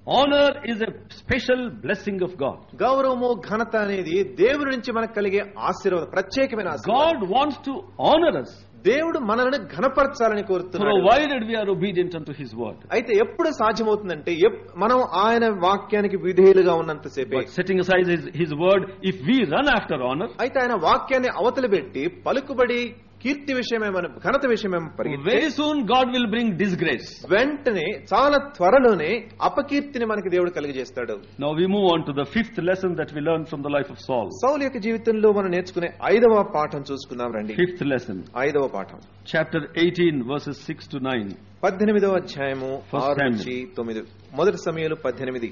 Honor is a special blessing of God. గౌరవము ఘనత అనేది దేవుడి నుంచి మనకు కలిగే ఆశీర్వాదం ప్రత్యేకమైన ఆశీర్వాదం God wants to honor us, దేవుడు మనల్ని ఘనపరచాలని కోరుతున్నాడు provided we are obedient unto His word. అయితే ఎప్పుడు సాధ్యమవుతుందంటే ఎప్- మనం ఆయన వాక్యానికి విధేయులుగా ఉన్నంతసేపే But setting aside His, His word, if we run after honor, అయితే ఆయన వాక్యాన్ని అవతలి పెట్టి పలుకుబడి కీర్తి విషయమేమని ఘనత విషయమేమో పరిగెత్తి very soon God will bring disgrace. వెంటనే చాలా త్వరలోనే అపకీర్తిని మనకి దేవుడు కలిగజేస్తాడు Now we move on to the fifth lesson that we learned from the life of Saul. సౌలు యొక్క జీవితంలో మనం నేర్చుకునే ఐదవ పాఠం చూసుకుందాం రండి Fifth lesson, ఐదవ పాఠం chapter 18, verses 6 to 9. పద్దెనిమిదవ అధ్యాయము First ఆరు Samuel. నుంచి తొమ్మిది మొదటి సమయాలు పద్దెనిమిది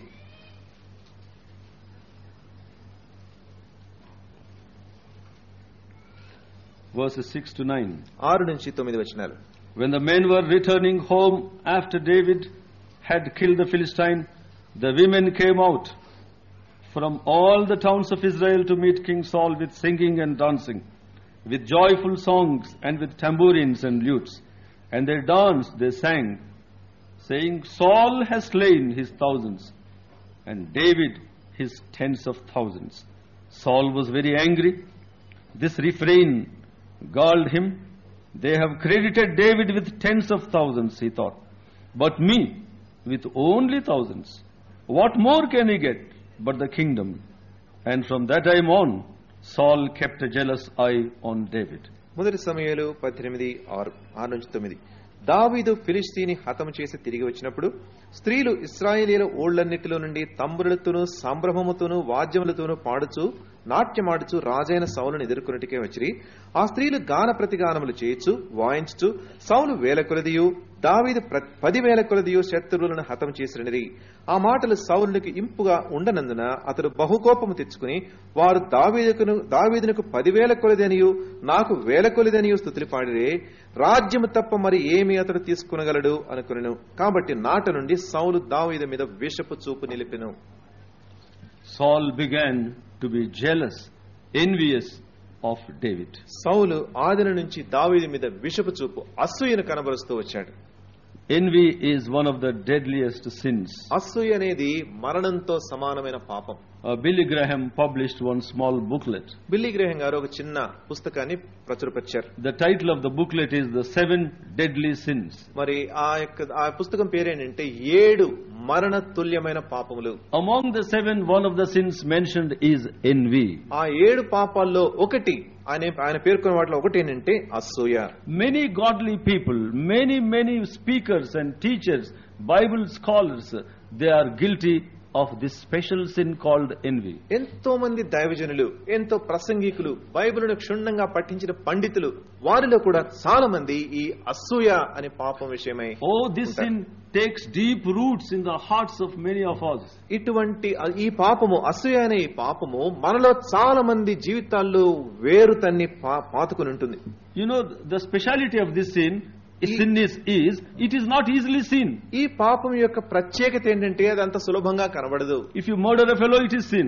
Verses 6 to 9. ఆరు నుంచి తొమ్మిది వచనాలు When the men were returning home after David had killed the Philistine, the women came out from all the towns of Israel to meet King Saul with singing and dancing, with joyful songs and with tambourines and lutes. And they danced, they sang, saying, Saul has slain his thousands, and David his tens of thousands. Saul was very angry. This refrain galled him. They have credited David with tens of thousands, he thought, but me with only thousands. What more can he get but the kingdom? And from that time on, Saul kept a jealous eye on David. మొదటి సమయాలు పద్దెనిమిది ఆరు ఆరు నుంచి తొమ్మిది దావీదు ఫిలిస్తీని హతం చేసి తిరిగి వచ్చినప్పుడు స్త్రీలు ఇస్రాయేలీల ఓళ్లన్నిటిలో నుండి తంబురులతోనూ సంభ్రమముతోనూ వాద్యములతోనూ పాడుచు నాట్యమాడుచు రాజైన సౌలును ఎదుర్కొన్నటికే వచ్చిరి ఆ స్త్రీలు గాన ప్రతిగానములు చేయొచ్చు వాయించుచు సౌలు వేల కొలదియు దావీదు ప్ర- పదివేల కొలదియు శత్రువులను హతం చేసినది ఆ మాటలు సౌలునికి ఇంపుగా ఉండనందున అతడు బహుకోపము తెచ్చుకుని వారు దావీదుకును దావీదునకు పదివేల కొలదనియు నాకు వేల కొలదనియు స్థుతులు పాడిరే రాజ్యము తప్ప మరి ఏమి అతడు తీసుకునగలడు అనుకునెను కాబట్టి నాట నుండి సౌలు దావీదు మీద విషపు చూపు నిలిపెను Saul began to be jealous, envious of David. సౌలు ఆదిన నుంచి దావీదు మీద విషపు చూపు అసూయను కనబరుస్తూ వచ్చాడు Envy is one of the deadliest sins. అసూయ అనేది మరణంతో సమానమైన పాపం Uh, Billy Graham published one small booklet. Billy Graham గారు ఒక చిన్న పుస్తకాన్ని ప్రచురపరిచారు The title of the booklet is The Seven Deadly Sins. మరి ఆ యొక్క ఆ పుస్తకం పేరేంటంటే ఏడు మరణ తుల్యమైన పాపములు Among the seven, one of the sins mentioned is envy. ఆ ఏడు పాపాల్లో ఒకటి ఆయన ఆయన పేర్కొన్న వాటిలో ఒకటి ఏంటంటే అసూయ Many godly people, many, many speakers and teachers, Bible scholars, they are guilty of this special sin called envy. ఎంతో మంది దైవజనులు ఎంతో ప్రసంగికులు బైబిల్ను క్షుణ్ణంగా పఠించిన పండితులు వారిలో కూడా చాలా మంది ఈ అసూయ అనే పాపం విషయమై Oh, this sin takes deep roots in the hearts of many of us. ఇటువంటి ఈ పాపము అసూయ అనే ఈ పాపము మనలో చాలా మంది జీవితాల్లో వేరు తన్ని పా- పాతుకుని ఉంటుంది You know, the speciality of this sin, sin is, is, it is not easily seen. ఈ పాపం యొక్క ప్రత్యేకత ఏంటంటే అది అంత సులభంగా కనబడదు If you murder a fellow, it is sin.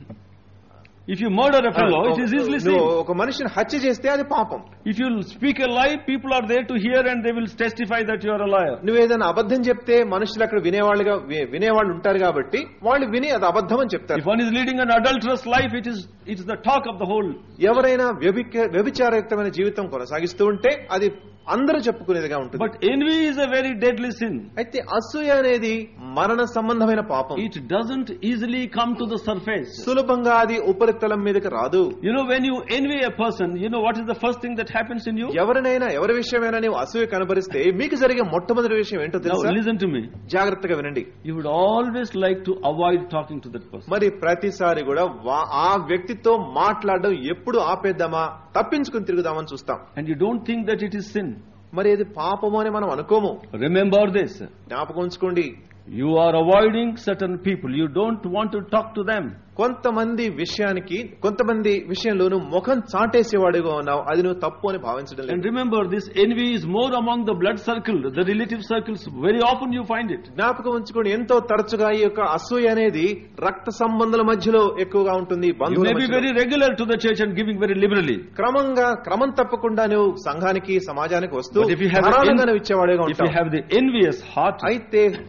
If you murder a fellow, it is easily నువ్వు seen. ఒక మనిషిని హత్య చేస్తే అది పాపం If you speak a lie, people are there to hear and they will testify that you are a liar. నువ్వు ఏదైనా అబద్ధం చెప్తే మనుషులు అక్కడ వినేవాళ్ళుగా వి- వినేవాళ్ళు ఉంటారు కాబట్టి వాళ్ళు విని అది అబద్ధం అని చెప్తారు If one is leading an adulterous life, it is it is the talk of the whole. ఎవరైనా వ్యభిక- వ్యభిచారయుక్తమైన జీవితం కొనసాగిస్తూ ఉంటే అది అందరూ చెప్పుకునేదిగా ఉంటుంది But envy is a very deadly sin. అయితే అసూయ అనేది మరణ సంబంధమైన పాపం It doesn't easily come to the surface. సులభంగా అది ఉపరితలం మీదకి రాదు You know, when you envy a person, you know what is the first thing that happens in you? ఎవరినైనా ఎవరి విషయమైనా నీవు అసూయ కనబరిస్తే మీకు జరిగే మొట్టమొదటి విషయం ఏంటో Now, తెలుసా listen to me. జాగ్రత్తగా వినండి You would always like to avoid talking to that person. మరి ప్రతిసారి కూడా వా- ఆ వ్యక్తితో మాట్లాడడం ఎప్పుడు ఆపేద్దామా తప్పించుకుని తిరుగుదామని చూస్తాం And you don't think that it is sin. మరి అది పాపము అని మనం అనుకోము Remember this. జ్ఞాపకం ఉంచుకోండి You are avoiding certain people. You don't want to talk to them. కొంతమంది విషయానికి కొంతమంది విషయంలోనూ ముఖం చాటేసేవాడుగా ఉన్నావు అది నువ్వు తప్పు అని భావించడం And లేదు remember, this envy is more among the blood circle, the relative circles. Very often you find it. జ్ఞాపకం ఉంచుకోండి ఎంతో తరచుగా ఈ యొక్క అసూయ అనేది రక్త సంబంధాల మధ్యలో ఎక్కువగా ఉంటుంది You బంధువుల may be మధ్యలో. very regular to the church and giving very liberally. క్రమంగా క్రమం తప్పకుండా నువ్వు సంఘానికి సమాజానికి వస్తూ But if you have, ధారాళంగా en- నువ్వు ఇచ్చేవాడుగా if you ఉంటావు have the envious heart, అయితే అసూయతో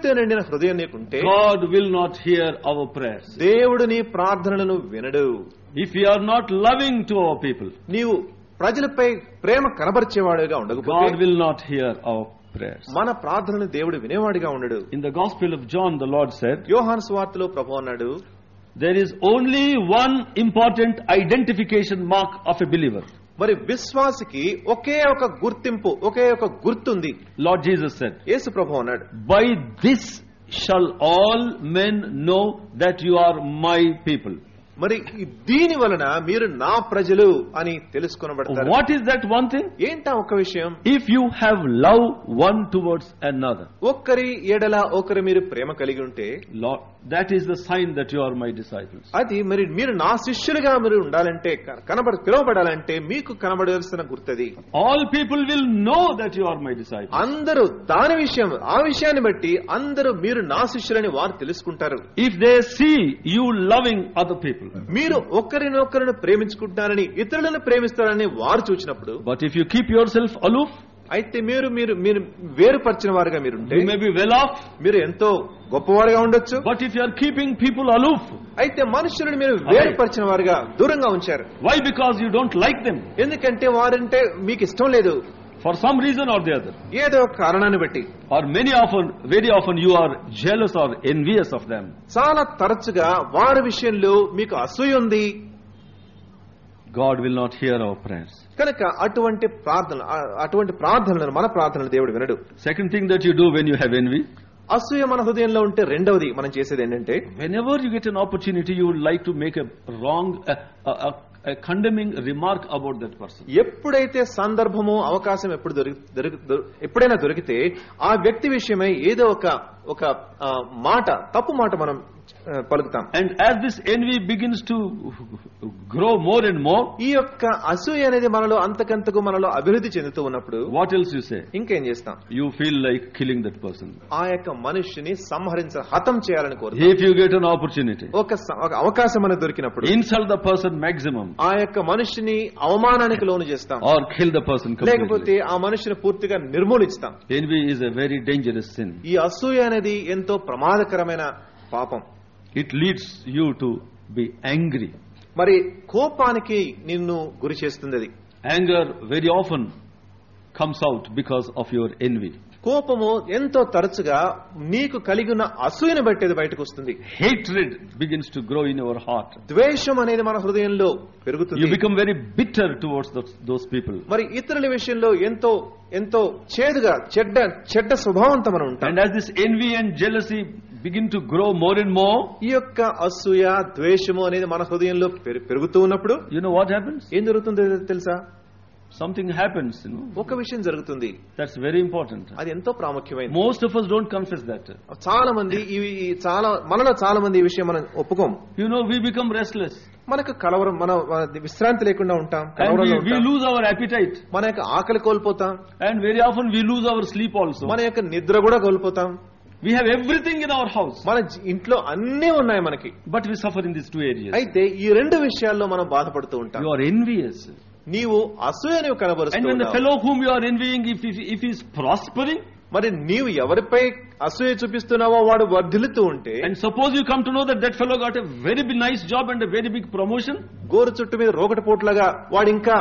అసూయతో నిండిన హృదయం నీకుంటే God will not hear our prayers. దేవుడు నీ ప్రార్థనలను వినడు If we are not loving to our people, నీవు ప్రజలపై ప్రేమ కనబరిచేవాడుగా God ఉండకపోతే will not hear our prayers. మన ప్రార్థనను దేవుడు వినేవాడిగా ఉండడు In the Gospel of John, the Lord said, యోహాన్ స్వార్తలో ప్రభు అన్నాడు There is only one important identification mark of a believer. మరి విశ్వాసికి ఒకే ఒక గుర్తింపు ఒకే ఒక గుర్తుంది Lord Jesus said, యేసు ప్రభు అన్నాడు By this shall all men know that you are my people. మరి ఈ దీని వలన మీరు నా ప్రజలు అని తెలుసుకొనబడతారు What is that one thing? ఏంటా ఒక విషయం If you have love one towards another, ఒక్కరి ఎడల ఒకరి మీరు ప్రేమ కలిగి ఉంటే Lord, that is the sign that you are my disciples. అది మరి మీరు నా శిష్యులుగా మీరు ఉండాలంటే క- కనబడ పిలువబడాలంటే మీకు కనబడవలసిన గుర్తది All people will know that you are my disciples. అందరూ దాని విషయం ఆ విషయాన్ని బట్టి అందరూ మీరు నా శిష్యులని వారు తెలుసుకుంటారు If they see you loving other people. మీరు ఒక్కరినొక్కరిని ప్రేమించుకుంటారని ఇతరులను ప్రేమిస్తారని వారు చూచినప్పుడు But if you keep yourself aloof, అయితే మీరు మీరు మీరు వేరుపరిచిన వారుగా మీరుంటే you may be well off. మీరు ఎంతో గొప్పవారుగా ఉండొచ్చు But if you are keeping people aloof, అయితే మనుషులను మీరు వేరుపరిచిన వారుగా దూరంగా ఉంచారు why? Because you don't like them. ఎందుకంటే వారంటే మీకు ఇష్టం లేదు For some reason or the other. ఏదో ఒక కారణాన్ని బట్టి Or many often, very often you are jealous or envious of them. చాలా తరచుగా వారి విషయంలో మీకు అసూయ ఉంది God will not hear our prayers. కనుక అటువంటి ప్రార్థన ఆ- అటువంటి ప్రార్థనలను మన ప్రార్థనలు దేవుడు వినడు Second thing that you do when you have envy, అసూయ మన హృదయంలో ఉంటే రెండవది మనం చేసేది ఏంటంటే whenever you get an opportunity, you would like to make a wrong, a, a, a, a condemning remark about that person. ఎప్పుడైతే సందర్భము అవకాశం ఎప్పుడు దొరికి దొరికి- దొ- ఎప్పుడైనా దొరికితే ఆ వ్యక్తి విషయమై ఏదో ఒక ఒక ఆ, మాట తప్పు మాట మనం ఆ, పలుకుతాం And as this envy begins to grow more and more, ఈ యొక్క అసూయ అనేది మనలో అంతకంతకు మనలో అభివృద్ధి చెందుతూ ఉన్నప్పుడు what else you say? ఇంకేం చేస్తాం You feel like killing that person. ఆ యొక్క మనిషిని సంహరించ హతం చేయాలని కోరుతాం If you get an opportunity, ఒక స- ఒక అవకాశం అనేది దొరికినప్పుడు insult the person maximum ఆ యొక్క మనిషిని అవమానానికి లోను చేస్తాం or kill the person లేకపోతే completely. ఆ మనిషిని పూర్తిగా నిర్మూలిస్తాం Envy is a very dangerous sin. ఈ అసూయ అనేది ఎంతో ప్రమాదకరమైన పాపం It leads you to be angry. మరి కోపానికి నిన్ను గురి చేస్తుంది అది Anger very often comes out because of your envy. కోపము ఎంతో తరచుగా నీకు కలిగి ఉన్న అసూయను బట్టి అది బయటకు వస్తుంది Hatred begins to grow in your heart. ద్వేషం అనేది మన హృదయంలో పెరుగుతుంది You become very bitter towards those, those people. మరి ఇతరుల విషయంలో ఎంతో ఎంతో చేదుగా చెడ్డ చెడ్డ స్వభావంతో మనం ఉంటాం And as this envy and jealousy begin to grow more and more, ఈ యొక్క అసూయ ద్వేషము అనేది మన హృదయంలో పెరు- పెరుగుతూ ఉన్నప్పుడు you know what happens? ఏం జరుగుతుందో తెలుసా Something happens, you know. ఒక విషయం జరుగుతుంది That's very important. అది ఎంతో ప్రాముఖ్యమైనది Most of us don't confess that. చాలా మంది ఇవి ఈ చాలా మనలో చాలా మంది ఈ విషయం మనం ఒప్పుకోం You know, we become restless. మనకు కలవరం మన మన విశ్రాంతి లేకుండా ఉంటాం And కలవరంలో we, we ఉంటాం. lose our appetite. మన యొక్క ఆకలి కోల్పోతాం And very often we lose our sleep also. మన యొక్క నిద్ర కూడా కోల్పోతాం We have everything in our house. మన జీ- ఇంట్లో అన్నీ ఉన్నాయి మనకి But we suffer in these two areas. అయితే ఈ రెండు విషయాల్లో మనం బాధపడుతూ ఉంటాం You are envious. నీవు అసూయ నీవు And కనబరుస్తూ when the ఉన్నావు. fellow whom you are envying, if, if, if he is prospering, మరి నీవు ఎవరిపై అసూయ చూపిస్తున్నావో వాడు వర్ధిల్లుతూ ఉంటే and suppose you come to know that that fellow got a very big, nice job and a very big promotion, గోరు చుట్టు మీద రోకటి పోట్లాగా వాడు ఇంకా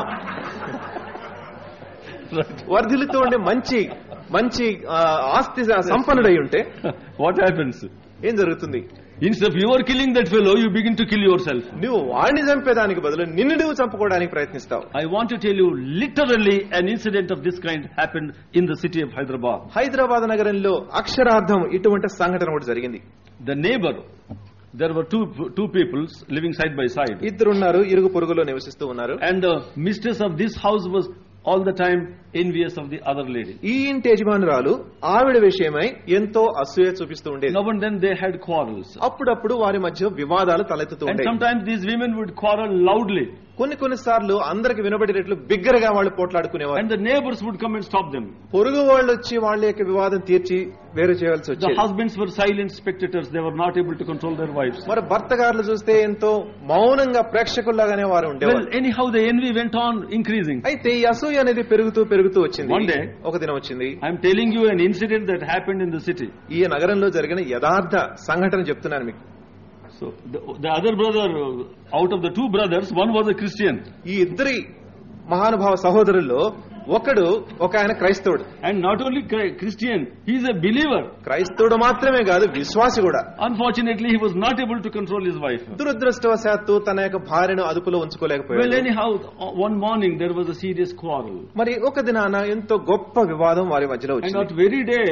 వర్ధిల్లుతూ ఉండే మంచి మంచి ఆ, ఆస్తి సంపన్నుడై ఉంటే what happens? ఏం జరుగుతుంది Instead of you are killing that fellow, you begin to kill yourself. నువ్వు వాడిని చంపేదానికి బదులు నిన్ను నువ్వు చంపుకోవడానికి ప్రయత్నిస్తావు I want to tell you, literally, an incident of this kind happened in the city of Hyderabad. Hyderabad నగరంలో అక్షరార్థం ఇటువంటి సంఘటన ఒకటి జరిగింది The neighbor, there were two, two people living side by side. ఇద్దరున్నారు ఇరుగు పొరుగులో నివసిస్తూ ఉన్నారు And the mistress of this house was all the time envious of the other lady. ఈ ఇంటి యజమానురాలు ఆవిడ విషయమై ఎంతో అసూయ చూపిస్తూ ఉండేది Now and then they had quarrels. అప్పుడప్పుడు వారి మధ్య వివాదాలు తలెత్తుతూ And ఉండేవి sometimes these women would quarrel loudly. కొన్ని కొన్ని సార్లు అందరికి వినబడేటట్లు బిగ్గరగా వాళ్ళు పోట్లాడుకునేవారు And the neighbors would come and stop them. పొరుగు వాళ్ళు వచ్చి వాళ్ళ యొక్క వివాదం తీర్చి వేరు చేయవలసి The వచ్చేది husbands were silent spectators. They were not able to control their wives. మరి భర్త గారులు చూస్తే ఎంతో మౌనంగా ప్రేక్షకుల్లాగానే వారు Well, ఉండేవారు anyhow, the envy went on increasing. అయితే ఈ అసూయ అనేది పెరుగుతూ పెరుగుతూ వచ్చింది One day- ఒక దినం వచ్చింది I'm telling you an incident that happened in the city. ఈ నగరంలో జరిగిన యథార్థ సంఘటన చెప్తున్నాను మీకు So the, the other brother, uh, out of the two brothers, one was a Christian. ఈ ఇద్దరి మహానుభావ సహోదరుల్లో ఒకడు ఒక ఆయన క్రైస్తవుడు And not only Chri- Christian, he is a believer. క్రైస్తవుడు మాత్రమే కాదు విశ్వాసి కూడా Unfortunately, he was not able to control his wife. దురదృష్టవశాత్తు తన యొక్క భార్యను అదుపులో Well, ఉంచుకోలేకపోయాడు anyhow, uh, one morning there was a serious quarrel. మరి ఒక దినాన ఎంతో గొప్ప వివాదం వారి మధ్యలో And వచ్చింది that very day,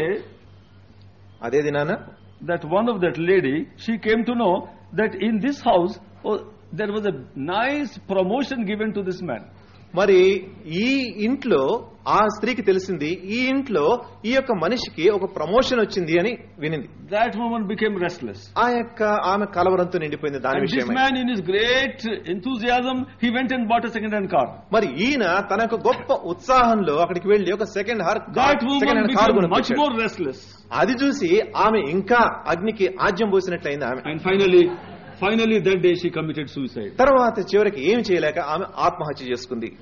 అదే దినాన that one of that lady, she came to know that in this house, oh, there was a nice promotion given to this man. మరి ఈ ఇంట్లో ఆ స్త్రీకి తెలిసింది ఈ ఇంట్లో ఈ యొక్క మనిషికి ఒక ప్రమోషన్ వచ్చింది అని వినింది That woman became restless. ఆ యొక్క ఆమె కలవరంతో నిండిపోయింది దాని And this విషయమై man, in his great enthusiasm, he went and bought a second-hand car. మరి ఈయన తన యొక్క గొప్ప ఉత్సాహంలో అక్కడికి వెళ్లి ఒక సెకండ్ హార్ That second woman hand car became much కొనుక్కొచ్చాడు more restless. అది చూసి ఆమె ఇంకా అగ్నికి ఆజ్యం పోసినట్లయింది ఆమె And finally, finally that day she committed suicide. తర్వాత చివరికి ఏమి చేయలేక ఆమె ఆత్మహత్య చేసుకుంది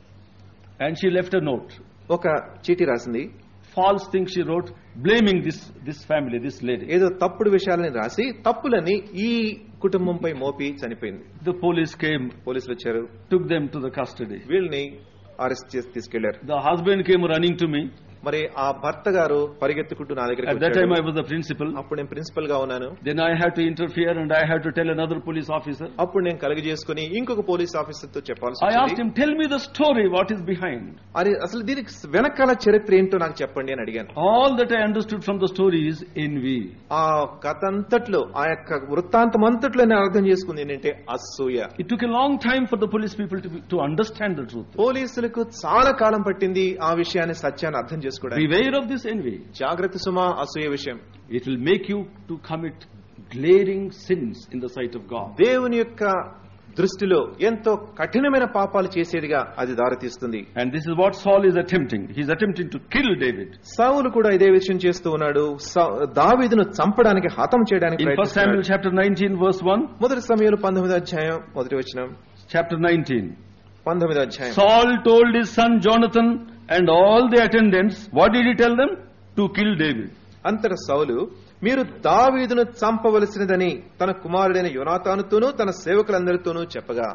And she left a note. ఒక చీటీ రాసింది False things she wrote, blaming this, this family, this lady. ఏదో తప్పుడు విషయాలని రాసి తప్పులని ఈ కుటుంబంపై మోపి చనిపోయింది The police came, పోలీసులు వచ్చారు took them to the custody. వీళ్ళని అరెస్ట్ చేసి తీసుకెళ్లారు The husband came running to me. మరి ఆ భర్త గారు పరిగెత్తుకుంటూ నా దగ్గరికి At that time I వచ్చాడు. was the principal. అప్పుడు నేను ప్రిన్సిపల్ గా ఉన్నాను Then I had to interfere and I had to tell another police officer. అప్పుడు నేను కలిగి చేసుకుని ఇంకొక పోలీస్ ఆఫీసర్ తో చెప్పాల్సి I asked వచ్చింది him, tell me the story, what is behind. అది అసలు దీనికి వెనకాల చరిత్ర ఏంటో నాకు చెప్పండి అని అడిగాను All that I understood from the story is envy. ఆ కథ అంతట్లో ఆ యొక్క వృత్తాంతం అంతట్లో నేను అర్థం చేసుకుంది ఏంటంటే అసూయ It took a long time for the police people to, to understand the truth. పోలీసులకు చాలా కాలం పట్టింది ఆ విషయాన్ని సత్యాన్ని అర్థం చేసుకోవడానికి Beware of this envy. జాగ్రత్త సుమా అసూయ విషయం It will make you to commit glaring sins in the sight of God. దేవుని యొక్క దృష్టిలో ఎంతో కఠినమైన పాపాలు చేసేదిగా అది దారితీస్తుంది And this is what Saul is attempting. He's attempting to kill David. సావులు కూడా ఇదే విషయం చేస్తూ ఉన్నాడు సా- దావీదును చంపడానికి హతం చేయడానికి In 1 Samuel ప్రయత్నిస్తున్నాడు. chapter 19 verse 1, మొదటి సమయంలో పంతొమ్మిది అధ్యాయం మొదటి వచ్చిన chapter 19. పంతొమ్మిది అధ్యాయం Saul told his son Jonathan and all the attendants, what did he tell them? To kill David. అంతట సౌలు మీరు దావీదును చంపవలసినదని తన కుమారుడైన యోనాతానుతోనూ తన సేవకులందరితోనూ చెప్పగా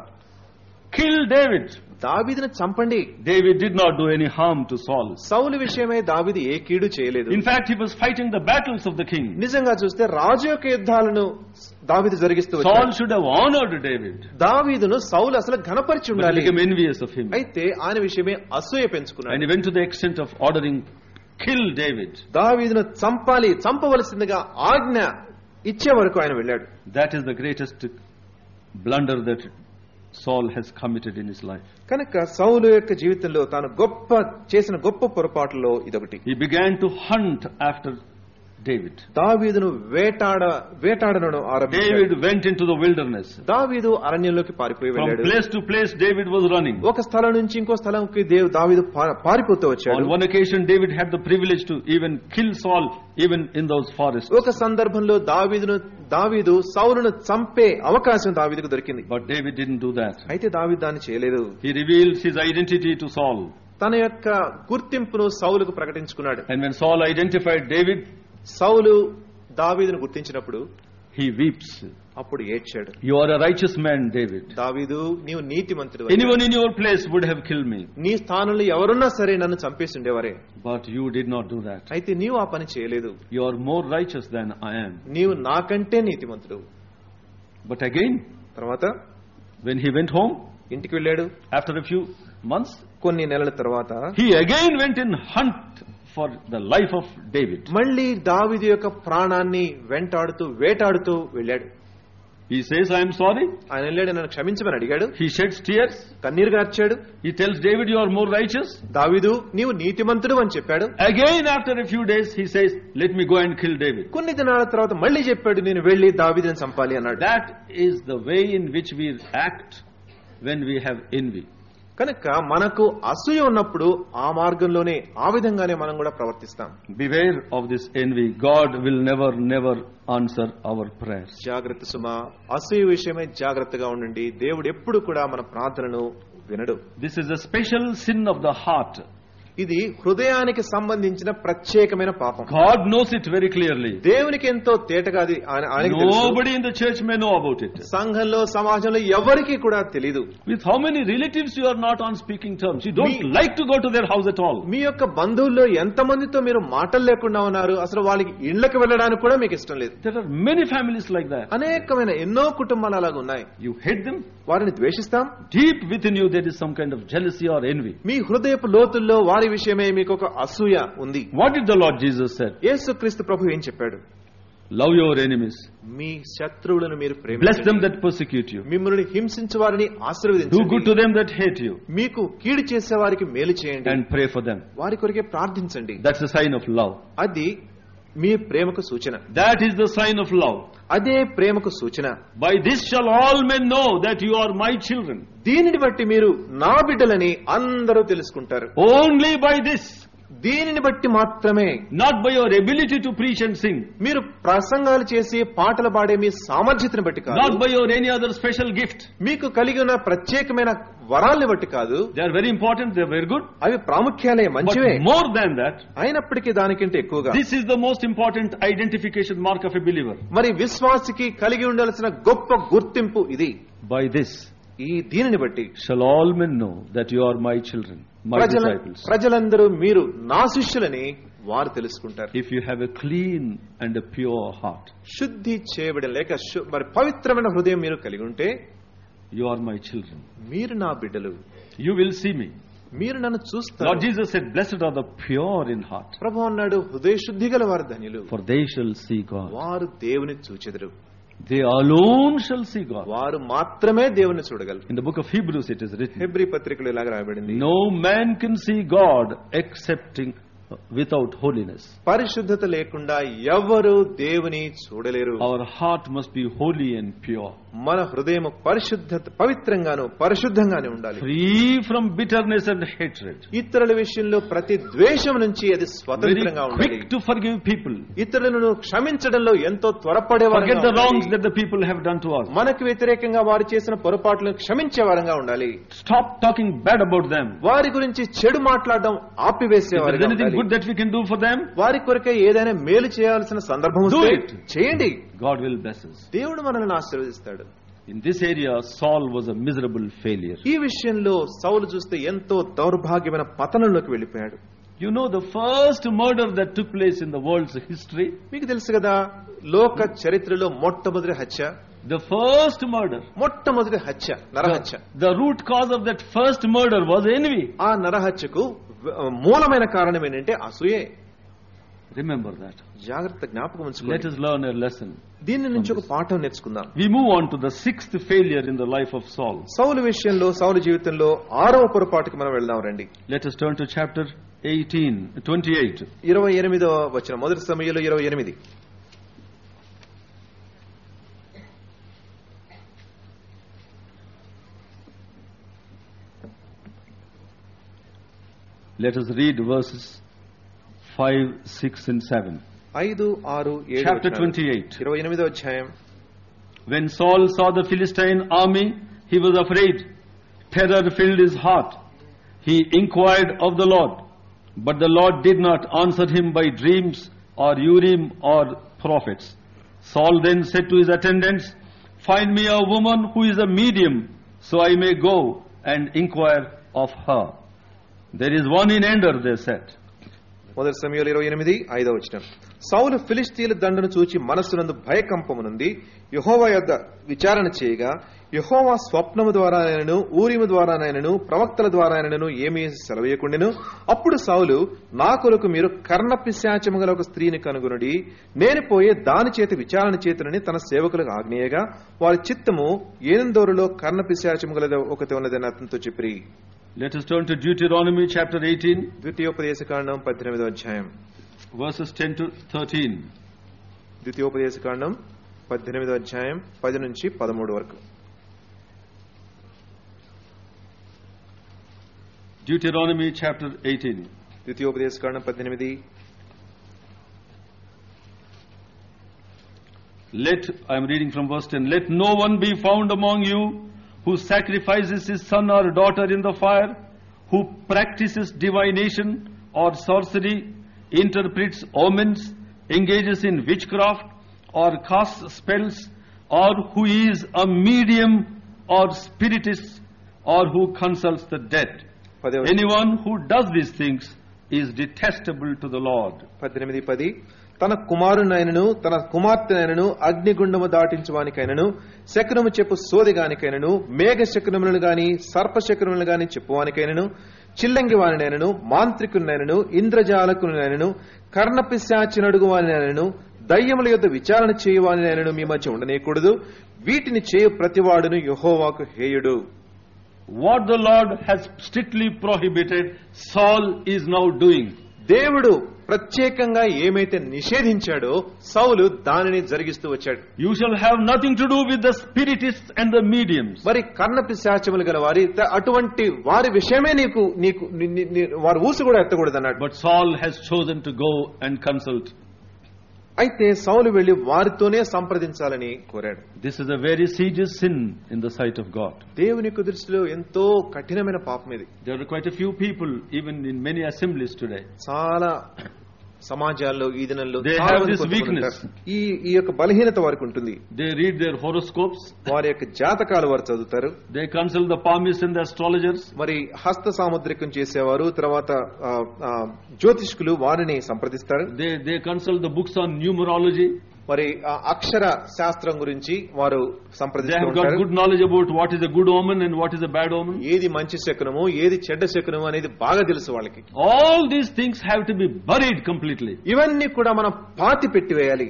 Kill David. దావీదును చంపండి David did not do any harm to Saul. సౌలు విషయమై దావీదు ఏ కీడు చేయలేదు In fact, he was fighting the battles of the king. నిజంగా చూస్తే రాజు యొక్క యుద్ధాలను దావీదు జరిగిస్తూ Saul వచ్చాడు should have honored David. దావీదును సౌలు అసలు ఘనపరిచి But he ఉండాలి became envious of him. అయితే ఆయన విషయమే అసూయ And పెంచుకున్నాడు he went to the extent of ordering, kill David. దావీదును చంపాలి చంపవలసిందిగా ఆజ్ఞ ఇచ్చే వరకు ఆయన వెళ్ళాడు That is the greatest blunder that Saul has committed in his life. కనుక సౌలు యొక్క జీవితంలో తాను గొప్ప చేసిన గొప్ప పొరపాటులో ఇదొకటి He began to hunt after David. దావీదును వేటాడ వేటాడను ఆరంభించాడు David went into the wilderness. దావీదు అరణ్యంలోకి పారిపోయి From వెళ్ళాడు place to place, David was running. ఒక స్థలం నుంచి ఇంకో స్థలంకి దేవు దావీదు పా- పారిపోతూ On వచ్చాడు one occasion, David had the privilege to even kill Saul, even in those forests. ఒక సందర్భంలో దావీదును దావీదు సౌలును చంపే అవకాశం దావీదుకు దొరికింది But David didn't do that. అయితే దావీదు దాన్ని చేయలేదు He revealed his identity to Saul. తన యొక్క గుర్తింపును సౌలుకు ప్రకటించుకున్నాడు And when Saul identified David, సౌలు దావీదును గుర్తించినప్పుడు he weeps. అప్పుడు ఏడ్చాడు You are a righteous man, David. దావీదు నీవు నీతిమంతుడు Anyone in your place would have killed me. నీ స్థానంలో ఎవరున్నా సరే నన్ను చంపేసి ఉండేవారే But you did not do that. అయితే నీవు ఆ పని చేయలేదు You are more righteous than I am. నీవు నాకంటే నీతిమంతుడు But again, తర్వాత when he went home, ఇంటికి వెళ్ళాడు after a few months, కొన్ని నెలల తర్వాత he again went in hunt for the life of David. మళ్ళీ దావీదు యొక్క ప్రాణాన్ని వెంటాడుతూ వేటాడుతూ వెళ్ళాడు He says, I am sorry. ఆయన వెళ్ళాడు నన్ను క్షమించమని అడిగాడు He sheds tears. కన్నీరు గార్చాడు He tells David, You are more righteous. దావీదు నీవు నీతిమంతుడు అని చెప్పాడు Again, after a few days, he says, Let me go and kill David. కొన్ని దినాల తర్వాత మళ్ళీ చెప్పాడు నేను వెళ్లి దావీదుని చంపాలి అన్నాడు That is the way in which we act when we have envy. కనుక మనకు అసూయ ఉన్నప్పుడు ఆ మార్గంలోనే ఆ విధంగానే మనం కూడా ప్రవర్తిస్తాం Beware of this envy. God will never, never answer our prayers. జాగ్రత్త సుమా అసూయ విషయమై జాగ్రత్తగా ఉండండి దేవుడు ఎప్పుడు కూడా మన ప్రార్థనను వినడు This is a special sin of the heart. ఇది హృదయానికి సంబంధించిన ప్రత్యేకమైన పాపం God knows it very clearly. దేవునికి ఎంతో తేటగా అది ఆయన- ఆయనకి తెలుసు. Nobody in the church may know about it. సంఘంలో సమాజంలో ఎవరికి కూడా తెలీదు With how many relatives you are not on speaking terms? You don't Me- like to go to their house at all. మీ యొక్క బంధువుల్లో ఎంతమందితో మీరు మాటలు లేకుండా ఉన్నారు అసలు వాళ్ళకి ఇళ్లకు వెళ్ళడానికి కూడా మీకు ఇష్టం లేదు There are many families like that. అనేకమైన ఎన్నో కుటుంబాలు అలాగ ఉన్నాయి You hate them. వారిని ద్వేషిస్తాం Deep within you, there is some kind of jealousy or envy. మీ హృదయపు లోతుల్లో వారి విషయమే మీకు ఒక అసూయ ఉంది What did the Lord Jesus said? యేసుక్రీస్తు ప్రభు ఏం చెప్పాడు Love your enemies. మీ శత్రువులను మీరు Bless them ప్రేమించండి that persecute you. మిమ్మల్ని హింసించే వారిని Do good to ఆశీర్వదించండి them that hate you. మీకు కీడు చేసే వారికి మేలు చేయండి And pray for them. వారి కొరకే ప్రార్థించండి That's a sign of love. అది మీ ప్రేమకు సూచన That is the sign of love. అదే ప్రేమకు సూచన By this shall all men know that you are my children. దీనిని బట్టి మీరు నా బిడ్డలని అందరూ తెలుసుకుంటారు Only by this. దీనిని బట్టి మాత్రమే Not by your ability to preach and sing. మీరు ప్రసంగాలు చేసి పాటలు పాడే మీ సామర్థ్యతను బట్టి కాదు Not by your any other special gift. మీకు కలిగి ఉన్న ప్రత్యేకమైన వరాల్ని బట్టి కాదు They are very important, they are very good. అవి ప్రాముఖ్యాలే But మంచివే more than that, అయినప్పటికీ దానికంటే ఎక్కువగా this is the most important identification mark of a believer. మరి విశ్వాసికి కలిగి ఉండాల్సిన గొప్ప గుర్తింపు ఇది By this ఈ దీనిని బట్టి shall all men know that you are my children, my ప్రజల disciples. ప్రజలందరూ మీరు నా శిష్యులని వారు తెలుసుకుంటారు If you have a clean and a pure heart, శుద్ధి చేయబడిన లేక శు- మరి పవిత్రమైన హృదయం మీరు కలిగి ఉంటే you are my children. మీరు నా బిడ్డలు You will see me. మీరు నన్ను Lord చూస్తారు Jesus said, Blessed are the pure in heart, ప్రభు అన్నాడు హృదయ శుద్ధి గల వారు ధన్యులు for they shall see God. వారు దేవుని చూచెదరు They alone shall see God. వారు మాత్రమే దేవుని చూడగలరు In the book of Hebrews it is written, హెబ్రి పత్రికలు ఇలాగ రాయబడింది No man can see God excepting without holiness. పరిశుద్ధత లేకుండా ఎవరు దేవుని చూడలేరు Our heart must be holy and pure, మన హృదయం పరిశుద్ధత పవిత్రంగాను పరిశుద్ధంగానే ఉండాలి free from bitterness and hatred, ఇతరుల విషయంలో ప్రతి ద్వేషం నుంచి అది very స్వతంత్రంగా ఉండాలి quick to forgive people, ఇతరులను క్షమించడంలో ఎంతో త్వరపడేవారు forget the wrongs that the people have done to us. మనకు వ్యతిరేకంగా వారు చేసిన పొరపాట్లను క్షమించే వారంగా ఉండాలి Stop talking bad about them. వారి గురించి చెడు మాట్లాడడం If there ఆపివేసేవారు is anything good that we can do for them, వారి కొరకే ఏదైనా మేలు చేయాల్సిన సందర్భం Do వస్తే it. చేయండి God will bless us. దేవుడు మనల్ని ఆశీర్వదిస్తాడు In this area, Saul was a miserable failure. ఈ విషయంలో సౌలు చూస్తే ఎంతో దౌర్భాగ్యమైన పతనంలోకి వెళ్ళిపోయాడు You know, the first murder that took place in the world's history, మీకు తెలుసు కదా లోక చరిత్రలో మొట్టమొదటి హత్య the first murder, మొట్టమొదటి హత్య నరహత్య the, the root cause of that first murder was envy. ఆ నరహత్యకు వ- మూలమైన కారణం ఏంటంటే అసూయే Remember that. జాగ్రత్త జ్ఞాపకం Let ఉంచుకోండి us learn a lesson. దీని నుంచి ఒక పాఠం నేర్చుకుందాం We move on to the sixth failure in the life of Saul. సౌలు విషయంలో సౌలు జీవితంలో ఆరవ పొరపాటుకి మనం వెళ్దాం రండి Let us turn to chapter 18, 28. ఇరవై ఎనిమిదవ వచ్చిన మొదటి సమయంలో ఇరవై ఎనిమిది Let us read verses 5, 6, and 7. ఐదు ఆరు ఏడు Chapter వచనాలు. 28. ఇరవై ఎనిమిదో అధ్యాయం When Saul saw the Philistine army, he was afraid. Terror filled his heart. He inquired of the Lord, but the Lord did not answer him by dreams or Urim or prophets. Saul then said to his attendants, Find me a woman who is a medium, so I may go and inquire of her. There is one in Ender, they said. మొదటి సమయంలో ఇరవై ఎనిమిది ఐదో వచ్చిన సౌలు ఫిలిస్తీన్ల దండను చూచి మనస్సునందు భయకంపమునుంది యహోవా యొద్ద విచారణ చేయగా యహోవా స్వప్నము ద్వారానైనను ఊరిము ద్వారానైనను ప్రవక్తల ద్వారానైనను ఏమీ సెలవేయకుండెను అప్పుడు సౌలు నా కొరకు మీరు కర్ణ పిశాచము గల ఒక స్త్రీని కనుగొనుడి నేను పోయే దాని చేత విచారణ చేతునని తన సేవకులకు ఆజ్ఞేయగా వారి చిత్తము ఏనందోరులో కర్ణ పిశాచము గలది ఒకటి ఉన్నదని అతనితో చెప్పి Let us turn to Deuteronomy chapter 18, ద్వితీయోపదేశ కాండం పద్దెనిమిదో అధ్యాయం verses 10 to 13. ద్వితీయోపదేశ కాండం పద్దెనిమిదో అధ్యాయం పది నుంచి పదమూడు వరకు Deuteronomy chapter 18. ద్వితీయోపదేశకాండం పద్దెనిమిది Let, I am reading from verse 10, let no one be found among you who sacrifices his son or daughter in the fire, who practices divination or sorcery, interprets omens, engages in witchcraft, or casts spells, or who is a medium or spiritist, or who consults the dead. పదవ Anyone who does these things is detestable to the Lord. పద్దెనిమిది పది తన కుమారునైనను తన కుమార్తెనైనను అగ్నిగుండము దాటించువానికైనను శకునము చెప్పు సోదిగానికైనను మేఘ శకునములను గాని సర్ప శకునములను గాని చెప్పువానికైనను చిల్లంగి వానినైనను మాంత్రికునైనను ఇంద్రజాలకునైనను కర్ణపిశాచినడుగు వానినైనను దయ్యముల యొద్ద విచారణ చేయువానినైనను మీ మధ్య ఉండనేకూడదు వీటిని చేయు ప్రతివాడును యహోవాకు హేయుడు What the Lord has strictly prohibited, Saul is now doing. దేవుడు ప్రత్యేకంగా ఏమైతే నిషేధించాడో సౌలు దానిని జరిగిస్తూ వచ్చాడు You shall have nothing to do with the spiritists and the mediums. మరి కర్ణ పిశాచములు గల వారి త- అటువంటి వారి విషయమే నీకు నీకు ని- ని- ని- వారి ఊసు కూడా ఎత్తకూడదు అన్నాడు But Saul has chosen to go and consult. అయితే సౌలు వెళ్లి వారితోనే సంప్రదించాలని కోరాడు This is a very serious sin in the sight of God. దేవుని యొక్క దృష్టిలో ఎంతో కఠినమైన పాపం ఇది There are quite a few people, even in many assemblies today. చాలా సమాజాల్లో ఈ దినంలో They చాలా have మంది this కొంతమంది weakness. ఉంటారు. ఈ ఈ యొక్క బలహీనత వారికి ఉంటుంది They read their horoscopes, వారి యొక్క జాతకాలు వారు చదువుతారు they consult the palmists and the astrologers, మరి హస్త సాముద్రికం చేసేవారు తర్వాత ఆ, ఆ, జ్యోతిష్కులు వారిని సంప్రదిస్తారు they, they consult the books on numerology. మరి ఆ అక్షర శాస్త్రం గురించి వారు They సంప్రదిస్తూ have got ఉంటారు good knowledge about what is a good omen and what is a bad omen. ఏది మంచి శకునము ఏది చెడ్డ శకునము అనేది బాగా తెలుసు వాళ్ళకి All these things have to be buried completely. ఇవన్నీ కూడా మనం పాతి పెట్టివేయాలి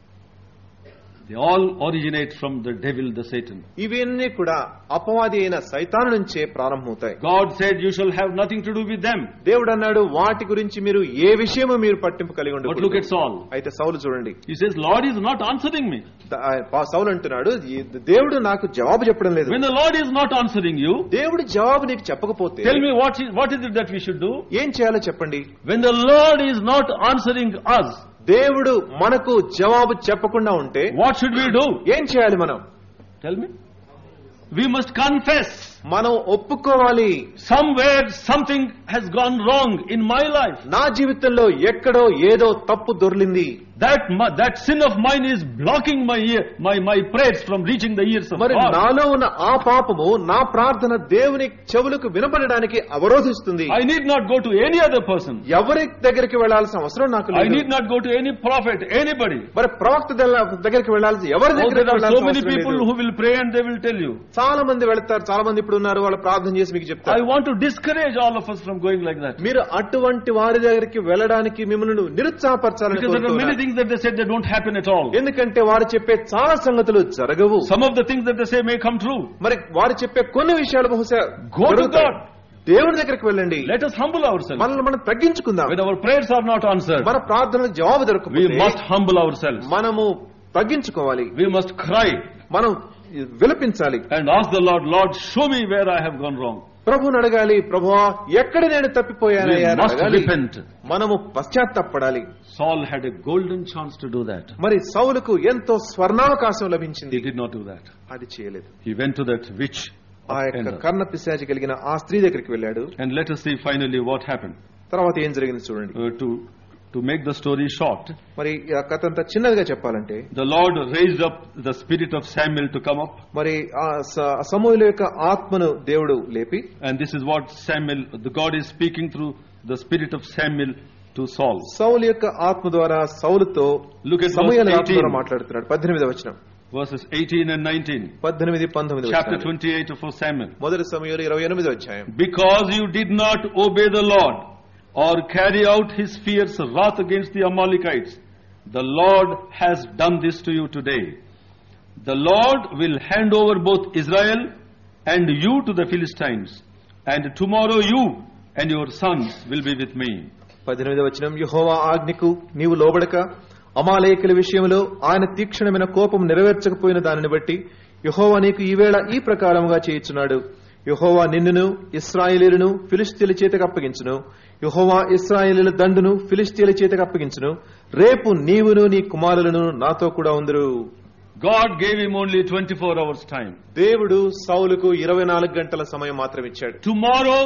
They all originate from the devil, the Satan. ఇవన్నీ కూడా అపవాది అయిన సైతాను నుంచే ప్రారంభమవుతాయి God said, You shall have nothing to do with them. దేవుడు అన్నాడు వాటి గురించి మీరు ఏ విషయము మీరు పట్టింపు కలిగి But look ఉండకూడదు at Saul. అయితే సౌలు చూడండి He says, Lord is not answering me. ద- ఆ పా- సౌలు అంటున్నాడు "ఈ దేవుడు నాకు జవాబు చెప్పడం లేదు When the Lord is not answering you, దేవుడు జవాబు నీకు చెప్పకపోతే tell me what is, what is it that we should do? ఏం చేయాలో చెప్పండి When the Lord is not answering us, దేవుడు మనకు జవాబు చెప్పకుండా ఉంటే what should we do? ఏం చేయాలి మనం Tell me. We must confess. మనం ఒప్పుకోవాలి Somewhere something has gone wrong in my life. నా జీవితంలో ఎక్కడో ఏదో తప్పు దొర్లింది That, mu- that sin of mine is blocking my ear, my, my prayers from reaching the ears of మరి God. నాలో ఉన్న ఆ పాపము నా ప్రార్థన దేవుని చెవులకు వినపడడానికి అవరోధిస్తుంది I need not go to any other person. ఎవరి దగ్గరికి వెళ్లాల్సిన అవసరం నాకు I లేదు need not go to any prophet, anybody. మరి ప్రవక్త దగ్గర- దగ్గరికి వెళ్లాల్సి ఎవరి Oh, దగ్గరికి there are so వెళ్లాల్సిన many అవసరం people లేదు. who will pray and they will tell you. చాలా మంది వెళ్తారు చాలా మంది ఇప్పుడు ఉన్నారు వాళ్ళు ప్రార్థన చేసి మీకు I చెప్తారు want to discourage all of us from going like that. మీరు అటువంటి వారి దగ్గరికి వెళ్ళడానికి మిమ్మల్ని నిరుత్సాహపరచాలని Because there are many కోరుతున్నారు. things that they said they don't happen at all. ఎందుకంటే వారు చెప్పే చాలా సంగతులు జరగవు Some of the things that they say may come true. మరి వారు చెప్పే కొన్ని విషయాలు బహుశా Go to జరుగుతాయి. God. దేవుని దగ్గరికి వెళ్ళండి Let us humble ourselves. మనల్ని మనం తగ్గించుకుందాం When our prayers are not answered, మన ప్రార్థనలకు జవాబు we దొరకకపోతే must humble ourselves. మనము తగ్గించుకోవాలి We must cry మనం విలపించాలి and ask the Lord, Lord, show me where I have gone wrong. ప్రభుని అడగాలి ప్రభువా ఎక్కడ నేను తప్పిపోయానయ్యా We అని must అడగాలి repent. మనము పశ్చాత్తపడాలి Saul had a golden chance to do that. మరి సౌలుకు ఎంతో స్వర్ణావకాశం He లభించింది did not do that. అది చేయలేదు He went to that witch of ఆ యొక్క Endor. కర్ణ పిశాచి కలిగిన ఆ స్త్రీ దగ్గరికి వెళ్ళాడు And let us see finally what happened. తర్వాత ఏం జరిగింది చూడండి Uh, to, to make the story short, మరి ఆ కథ అంతా చిన్నదిగా చెప్పాలంటే the Lord raised up the spirit of Samuel to come up. మరి ఆ స- సమూహుల యొక్క ఆత్మను దేవుడు లేపి And this is what Samuel, the God is speaking through the spirit of Samuel to Saul. సౌలు యొక్క ఆత్మ ద్వారా సౌలుతో Look at సమూహల verse ఆత్మ ద్వారా 18. మాట్లాడుతున్నాడు పద్దెనిమిది వచనం Verses 18 and 19. పద్దెనిమిది పంతొమ్మిది Chapter వచనాలు. 28 of 1 Samuel. మొదటి సమయంలో ఇరవై ఎనిమిది అధ్యాయం Because you did not obey the Lord or carry out his fierce wrath against the Amalekites, the Lord has done this to you today. The Lord will hand over both Israel and you to the Philistines, and tomorrow you and your sons will be with me. పద్దెనిమిది వచనం యహోవా ఆజ్ఞకు నీవు లోబడక అమాలేకుల విషయంలో ఆయన తీక్షణమైన కోపం నెరవేర్చకపోయిన దానిని బట్టి యహోవా నీకు ఈవేళ ఈ ప్రకారముగా చేయించున్నాడు యహోవా నిన్నును ఇస్రాయేలీలను ఫిలిస్తీన్ల చేతికి అప్పగించును యహోవా ఇస్రాయేలీల దండును ఫిలిస్తీన్ల చేతికి అప్పగించును రేపు నీవును నీ కుమారులను నాతో కూడా ఉందరు God gave him only 24 hours time. దేవుడు సౌలుకు ఇరవై నాలుగు గంటల సమయం మాత్రం ఇచ్చాడు Tomorrow,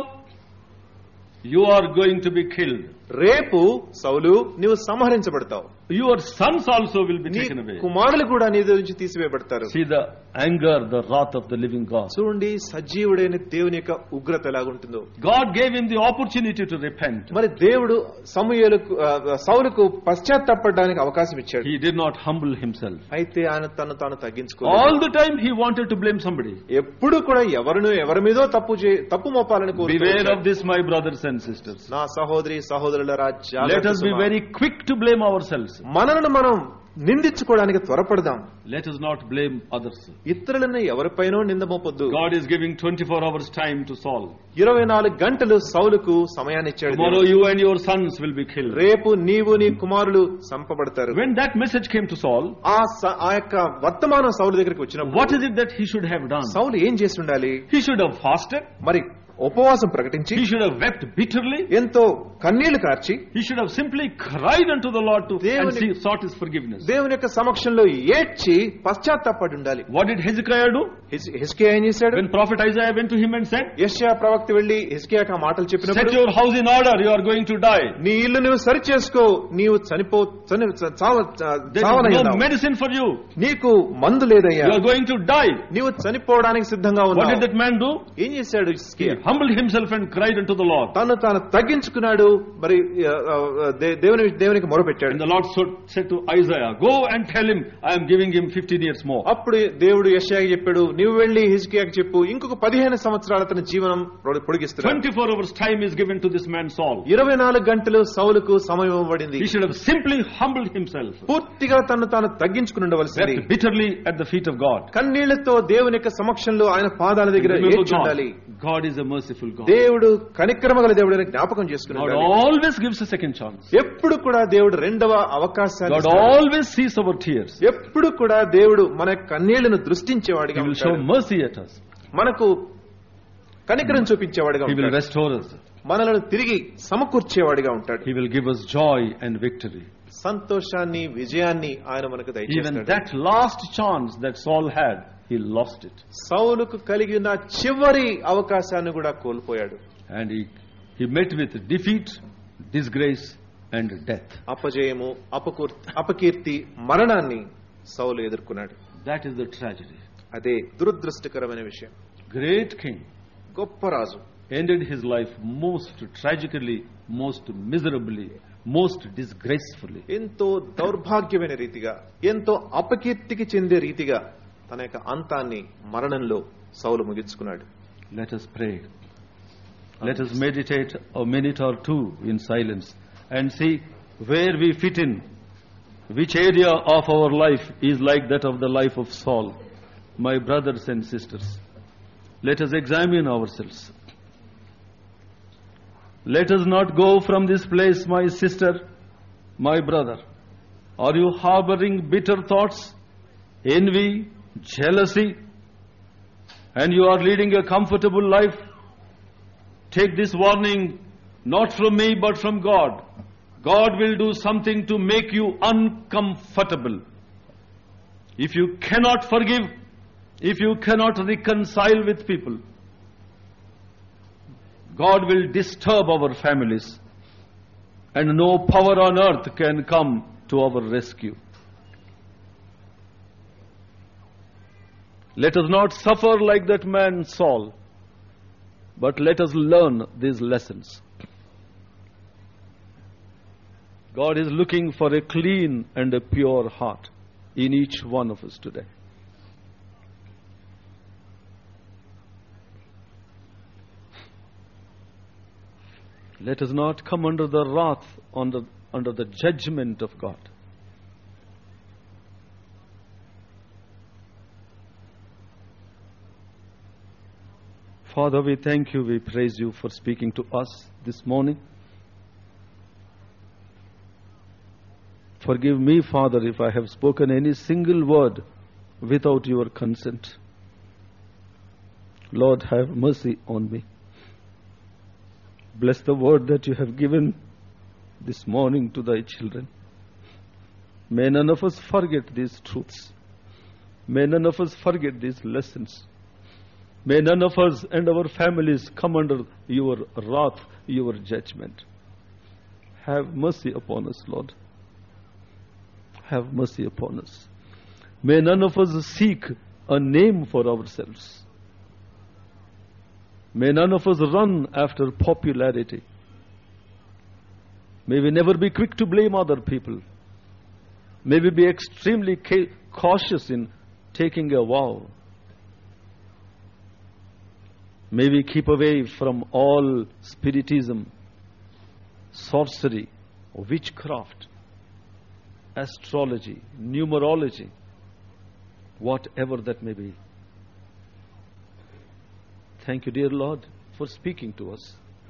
you are going to be killed. రేపు సౌలు నీవు సంహరించబడతావు Your sons also will be నీ taken away. కుమారులు కూడా నీ నుంచి తీసివేయబడతారు See the anger, the wrath of the living God. చూడండి సజీవుడైన దేవుని యొక్క ఉగ్రత ఎలాగుంటుందో God gave him the opportunity to repent. మరి దేవుడు సమూయేలుకు ఆ, సౌలుకు పశ్చాత్తాపడడానికి అవకాశం ఇచ్చాడు He did not humble himself. అయితే ఆయన తను తాను తగ్గించుకో All the time he wanted to blame somebody. ఎప్పుడు కూడా ఎవరిను ఎవరి మీదో తప్పు చే తప్పు మోపాలని కోరుతూ Beware వచ్చాడు. of this, my brothers and sisters. నా సహోదరి సహోదరులరా Let జాగ్రత్త us be Suma. very quick to blame ourselves. మనలను మనం నిందించుకోవడానికి త్వరపడదాం Let us not blame others. ఇతరులను ఎవరిపైనో నింద మోపొద్దు God is giving 24 hours time to solve. ఇరవై నాలుగు గంటలు సౌలుకు సమయాన్ని ఇచ్చాడు Tomorrow దేవుడు. you and your sons will be killed. రేపు నీవు నీ కుమారులు సంపబడతారు When that message came to Saul, ఆ స- ఆ యొక్క వర్తమానం సౌలు దగ్గరికి వచ్చినప్పుడు what is it that he should have done? సౌలు ఏం చేసి ఉండాలి He should have fasted. మరి ఉపవాసం ప్రకటించి He should have wept bitterly. ఎంతో కన్నీళ్లు కార్చి He should have simply cried unto the Lord to and దేవుని- see, sought his forgiveness. దేవుని యొక్క సమక్షంలో ఏడ్చి పశ్చాత్తాపడి ఉండాలి What did Hezekiah do? హిస్కియా ఏం చేశాడు When prophet Isaiah went to him and said, యెషయా ప్రవక్త వెళ్లి హిస్కియాకి ఆ మాటలు Set చెప్పినప్పుడు your house in order, you are going to die. నీ ఇల్లు నువ్వు సరి చేసుకో నీవు చనిపో చని- చావ There చావనై is no ఉన్నావు. medicine for you. నీకు మందు లేదయ్యా You are going to die. నీవు చనిపోవడానికి సిద్ధంగా What did ఉన్నావు that man do? ఏం చేశాడు He హిస్కియా humbled himself and cried unto the Lord. తను తాను తగ్గించుకున్నాడు మరి ఆ, ఆ, దే- దేవుని దేవునికి మొరపెట్టాడు And the Lord so- said to Isaiah, Go and tell him, I am giving him 15 years more. అప్పుడు దేవుడు యెషయాకి చెప్పాడు నీవు వెళ్లి హిజ్కియాకి చెప్పు ఇంకొక పదిహేను సంవత్సరాలు అతని జీవనం పొడి- పొడిగిస్తున్నాడు 24 hours time is given to this man Saul. ఇరవై నాలుగు గంటలు సౌలుకు సమయం ఇవ్వబడింది He should have simply humbled himself, పూర్తిగా తను తాను తగ్గించుకుని ఉండవలసింది wept bitterly at the feet of God. కన్నీళ్లతో దేవుని యొక్క సమక్షంలో ఆయన పాదాల దగ్గర Remember ఏడ్చి ఉండాలి God. God is a merciful God. దేవుడు కనిక్రమగల దేవుడు అని జ్ఞాపకం చేసుకుని God ఉండాలి. always gives a second chance. ఎప్పుడు కూడా దేవుడు రెండవ అవకాశాన్ని God ఇస్తాడు. always sees our tears. ఎప్పుడు కూడా దేవుడు మన కన్నీళ్లను దృష్టించేవాడిగా He will show ఉంటాడు. mercy at us. మనకు కనికరం చూపించేవాడిగా He will ఉంటాడు restore us. మనలను తిరిగి సమకూర్చేవాడిగా ఉంటాడు He will give us joy and victory. సంతోషాన్ని విజయాన్ని ఆయన మనకు Even దయచేస్తాడు that last chance that Saul had, he lost it. సౌలుకు కలిగిన చివరి అవకాశాన్ని కూడా కోల్పోయాడు And he, he met with defeat, disgrace, and death. అపజయము అపకూర్- అపకీర్తి మరణాన్ని సౌలు ఎదుర్కొన్నాడు That is the tragedy. అదే దురదృష్టకరమైన విషయం Great king గొప్ప రాజు ended his life most tragically, most miserably, most disgracefully. ఎంతో దౌర్భాగ్యమైన రీతిగా ఎంతో అపకీర్తికి చెందే రీతిగా తన యొక్క అంతాన్ని మరణంలో సౌలు ముగించుకున్నాడు Let us pray. Let us meditate a minute or two in silence and see where we fit in. Which area of our life is like that of the life of Saul? My brothers and sisters, let us examine ourselves. Let us not go from this place, my sister, my brother. Are you harboring bitter thoughts, envy, jealousy, and you are leading a comfortable life? Take this warning not from me but from God. God will do something to make you uncomfortable. If you cannot forgive, if you cannot reconcile with people, God will disturb our families, and no power on earth can come to our rescue. Let us not suffer like that man Saul, but let us learn these lessons. God is looking for a clean and a pure heart in each one of us today. Let us not come under the wrath, under, under the judgment of God. Father, we thank you, we praise you for speaking to us this morning. Forgive me, Father, if I have spoken any single word without your consent. Lord, have mercy on me. Bless the word that you have given this morning to thy children. May none of us forget these truths. May none of us forget these lessons. May none of us and our families come under your wrath, your judgment. Have mercy upon us, Lord. Have mercy upon us. May none of us seek a name for ourselves. May none of us run after popularity. May we never be quick to blame other people. May we be extremely ca- cautious in taking a vow. May we keep away from all spiritism, sorcery, witchcraft, astrology, numerology, whatever that may be. Thank you, dear Lord, for speaking to us.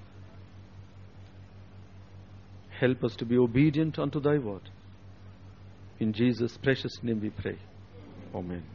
Help us to be obedient unto thy word. In Jesus' precious name we pray. Amen.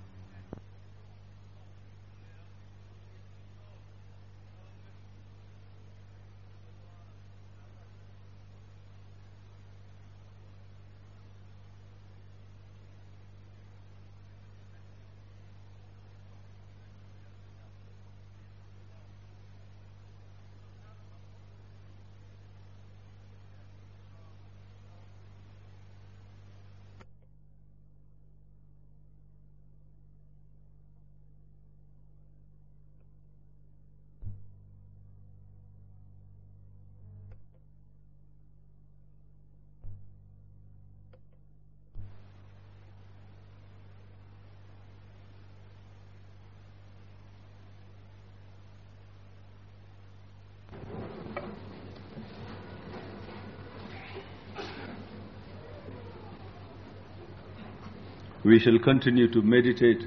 We shall continue to meditate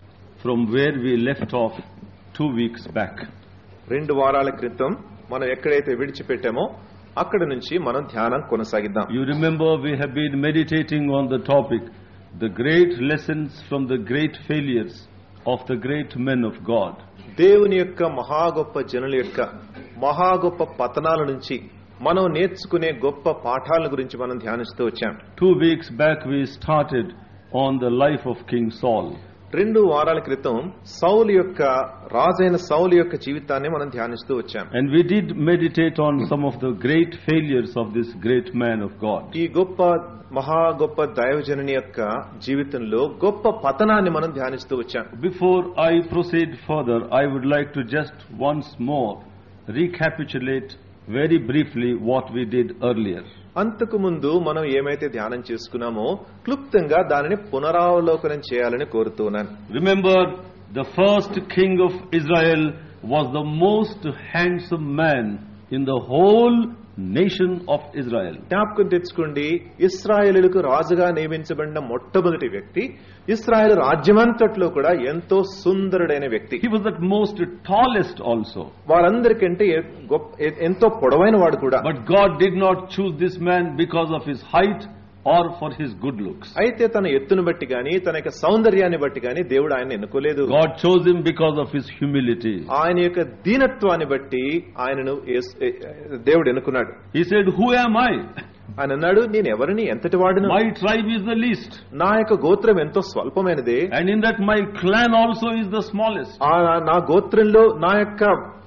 from where we left off two weeks back. రెండు వారాల క్రితం మనం ఎక్కడైతే విడిచిపెట్టామో అక్కడ నుంచి మనం ధ్యానం కొనసాగిద్దాం You remember we have been meditating on the topic, the great lessons from the great failures of the great men of God. దేవుని యొక్క మహా గొప్ప జనుల యొక్క మహా గొప్ప పతనాల నుంచి మనం నేర్చుకునే గొప్ప పాఠాల గురించి మనం ధ్యానిస్తూ వచ్చాం Two weeks back we started on the life of King Saul. రెండు వారాల క్రితం సౌలు యొక్క రాజైన సౌలు యొక్క జీవితాన్ని మనం ధ్యానిస్తూ వచ్చాం And we did meditate on some of the great failures of this great man of God. ఈ గొప్ప మహా గొప్ప దైవజనుని యొక్క జీవితంలో గొప్ప పతనాన్ని మనం ధ్యానిస్తూ వచ్చాం Before I proceed further, I would like to just once more recapitulate very briefly what we did earlier. అంతకు ముందు మనం ఏమైతే ధ్యానం చేసుకున్నామో క్లుప్తంగా దానిని పునరావలోకనం చేయాలని కోరుతున్నాను Remember, the first king of Israel was the most handsome man in the whole nation of Israel. జ్ఞాపకం తెచ్చుకోండి ఇస్రాయేలులకు రాజుగా నియమించబడిన మొట్టమొదటి వ్యక్తి ఇస్రాయేల్ రాజ్యమంతట్లో కూడా ఎంతో సుందరుడైన వ్యక్తి He was the most tallest also. వారందరికంటే ఎ- గొప్ప- ఎ- ఎంతో పొడవైన వాడు కూడా But God did not choose this man because of his height or for his good looks. అయితే తన ఎత్తును బట్టి గాని తన యొక్క సౌందర్యాన్ని బట్టి గాని దేవుడు ఆయన ఎన్నుకోలేదు God chose him because of his humility. ఆయన యొక్క దీనత్వాన్ని బట్టి ఆయనను యేసు- ఏ- దేవుడు ఎన్నుకున్నాడు He said, Who am I? ఆయన అన్నాడు నేను ఎవరిని ఎంతటి వాడును My tribe is the least. నా యొక్క గోత్రం ఎంతో స్వల్పమైనదే And in that my clan also is the smallest. ఆ నా గోత్రంలో నా యొక్క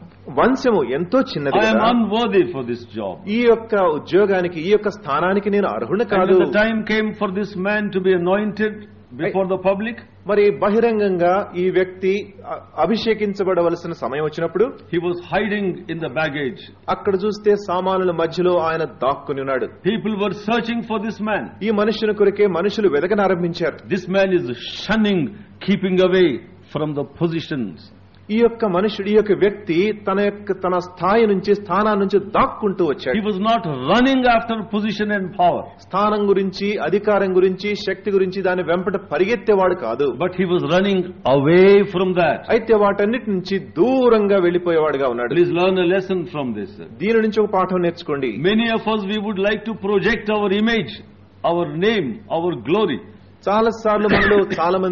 వంశము ఎంతో చిన్నది I am కదా. unworthy for this job. ఈ యొక్క ఉద్యోగానికి ఈ యొక్క స్థానానికి నేను అర్హుని And కాదు when the time came for this man to be anointed before the public, మరి బహిరంగంగా ఈ వ్యక్తి అ- అభిషేకించబడవలసిన సమయం వచ్చినప్పుడు he was hiding in the baggage. అక్కడ చూస్తే సామానుల మధ్యలో ఆయన దాక్కుని ఉన్నాడు People were searching for this man. ఈ మనుషుని కొరికే మనుషులు వెదకనారంభించారు This man is shunning, keeping away from the positions. ఈ యొక్క మనుషుడు ఈ యొక్క వ్యక్తి తన యొక్క తన స్థాయి నుంచి స్థానం నుంచి దాక్కుంటూ He వచ్చాడు was not running after position and power, స్థానం గురించి అధికారం గురించి శక్తి గురించి దాని వెంపట పరిగెత్తేవాడు కాదు but he was running away from that. అయితే వాటన్నిటి నుంచి దూరంగా వెళ్లిపోయేవాడుగా ఉన్నాడు Please learn a lesson from this. దీని నుంచి ఒక పాఠం నేర్చుకోండి Many of us, we would like to project our image, our name, our glory. చాలా సార్లు మనలో చాలా మంది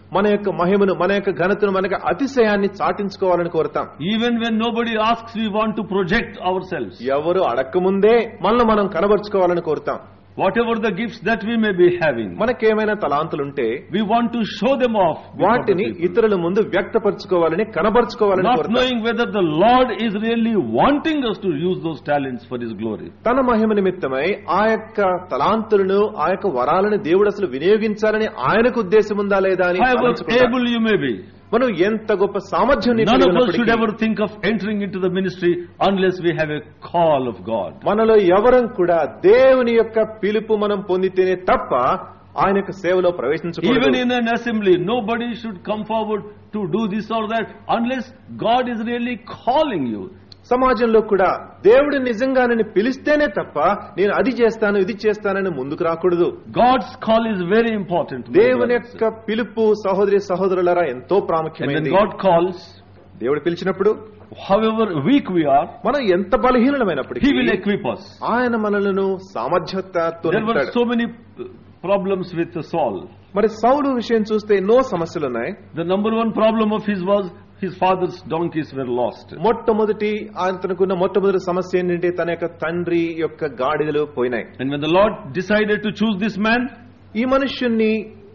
మన యొక్క మహిమను మన యొక్క ఘనతను మన యొక్క అతిశయాన్ని చాటించుకోవాలని కోరుతాం Even when nobody asks, we want to project ourselves. ఎవరు అడక్కముందే మనల్ని మనం కనబరుచుకోవాలని కోరుతాం Whatever the gifts that we may be having, మనకేమైనా తలాంతులుంటే we want to show them off. before the వాటిని people. ఇతరుల ముందు వ్యక్తపరచుకోవాలని కనబరుచుకోవాలని Not కోరుతాం knowing whether the Lord is really wanting us to use those talents for His glory. తన మహిమ నిమిత్తమై ఆ యొక్క తలాంతులను ఆ యొక్క వరాలను దేవుడు అసలు వినియోగించాలని ఆయనకు ఉద్దేశం ఉందా లేదా అని However ఆలోచించుకుంటాం. able you may be, మనం ఎంత గొప్ప సామర్థ్యం నీకు none of us ఉన్నప్పటికీ should ever think of entering into the ministry unless we have a call of God. మనలో ఎవరం కూడా దేవుని యొక్క పిలుపు మనం పొందితేనే తప్ప ఆయన యొక్క సేవలో Even ప్రవేశించకూడదు in an assembly, nobody should come forward to do this or that unless God is really calling you. సమాజంలో కూడా దేవుడు నిజంగా నన్ను పిలిస్తేనే తప్ప నేను అది చేస్తాను ఇది చేస్తానని ముందుకు రాకూడదు God's call is very important. my దేవుని brothers. యొక్క పిలుపు సహోదరి సహోదరులరా ఎంతో And when ప్రాముఖ్యమైనది God calls, దేవుడు పిలిచినప్పుడు however weak we are, మనం ఎంత బలహీనమైనప్పటికీ He will equip us. ఆయన మనలను సామర్థ్యతతో There were నింపుతాడు. so many uh, problems with Saul. మరి సౌలు విషయం చూస్తే ఎన్నో సమస్యలు ఉన్నాయి The number one problem of his was his father's donkeys were lost. మొట్టమొదటి ఆయన తనకున్న మొట్టమొదటి సమస్య ఏంటంటే తన యొక్క తండ్రి యొక్క గాడిదలు పోయినాయి And when the Lord decided to choose this man, ఈ మనుష్యుణ్ణి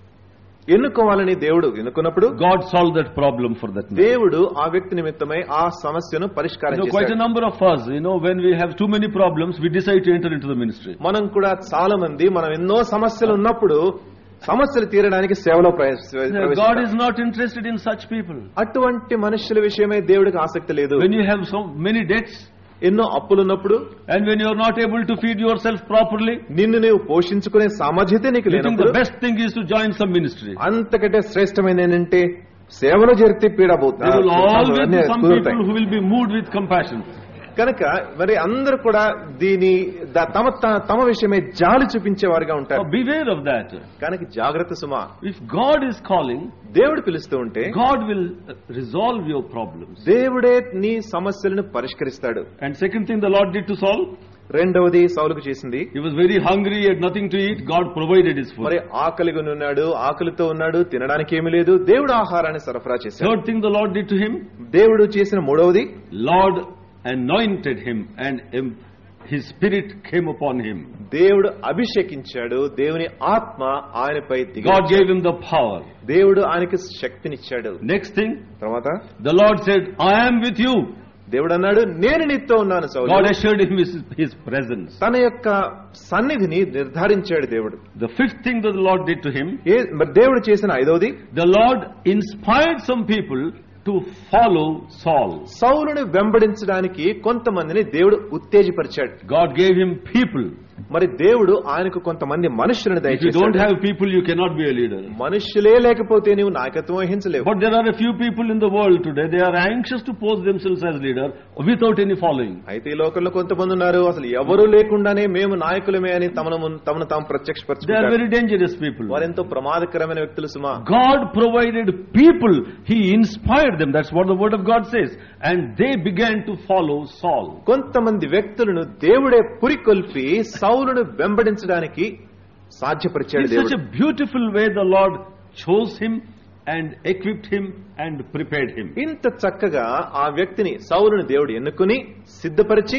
ఎన్నుకోవాలని దేవుడు ఎన్నుకున్నప్పుడు God solved that problem for that man. దేవుడు ఆ వ్యక్తి నిమిత్తమై ఆ సమస్యను పరిష్కారం You know, quite a చేశాడు number of us, you know, when we have too many problems, we decide to enter into the ministry. మనం కూడా చాలా మంది మనం ఎన్నో సమస్యలు ఉన్నప్పుడు సమస్యలు తీరడానికి సేవలో ప్రవేశ- God ప్రవేశిస్తాం. is not interested in such people. అటువంటి మనుషుల విషయమై దేవుడికి ఆసక్తి లేదు When you have so many debts, ఎన్నో అప్పులున్నప్పుడు and when you are not able to feed yourself properly, నిన్ను నీవు పోషించుకునే సామర్థ్యత నీకు you think లేనప్పుడు the best thing is to join some ministry. అంతకంటే శ్రేష్టమైనది ఏంటంటే సేవలో జరిగితే పీడ There will always be some people who will be moved with compassion. కనుక మరి అందరూ కూడా దీని ద- తమ త- తమ విషయమై జాలి చూపించే వారిగా So ఉంటారు beware of that. కనుక జాగ్రత్త సుమా If God is calling, దేవుడు పిలుస్తూ ఉంటే God will resolve your problems. దేవుడే నీ సమస్యలను పరిష్కరిస్తాడు And second thing the Lord did to Saul, రెండవది సౌలుకు చేసింది he was very hungry, he had nothing to eat. God provided his మరి food. ఆకలిగా ఉన్నాడు ఆకలితో ఉన్నాడు తినడానికి ఏమీ లేదు దేవుడు ఆహారాన్ని సరఫరా చేశాడు Third thing the Lord did to him, దేవుడు చేసిన మూడవది Lord anointed him and um, his spirit came upon him. దేవుడు అభిషేకించాడు దేవుని ఆత్మ ఆయనపై దిగి God gave him the power. దేవుడు ఆయనకి శక్తినిచ్చాడు Next thing, తర్వాత the Lord said, I am with you. దేవుడు అన్నాడు నేను నీతో ఉన్నాను God సౌలు assured him his, his presence. తన యొక్క సన్నిధిని నిర్ధారించాడు దేవుడు The fifth thing that the Lord did to him, ఏ మరి దేవుడు చేసిన ఐదవది the Lord inspired some people to follow Saul. సౌలుని వెంబడించడానికి కొంతమందిని దేవుడు ఉత్తేజపరిచాడు God gave him people. మరి దేవుడు ఆయనకు కొంతమంది మనుషులను If you don't దయచేశాడు have people, you cannot be a leader. మనుషులే లేకపోతే నీవు నాయకత్వం వహించలేవు But there are a few people in the world today, they are anxious to pose themselves as leader without any following. అయితే ఈ లోకంలో కొంతమంది ఉన్నారు అసలు ఎవరు లేకుండానే మేము నాయకులమే అని తమను మున్- తమను తాము They are ప్రత్యక్షపరచుకుంటారు very dangerous people. వారెంతో ప్రమాదకరమైన వ్యక్తులు సుమా God provided people. He inspired them. That's what the word of God says. And they began to follow Saul. కొంతమంది వ్యక్తులను దేవుడే పురికొల్పి సౌలును వెంబడించడానికి సాధ్యపరిచాడు In such దేవుడు a beautiful way, the Lord chose him and equipped him and prepared him. ఇంత చక్కగా ఆ వ్యక్తిని సౌలును దేవుడు ఎన్నుకుని సిద్ధపరిచి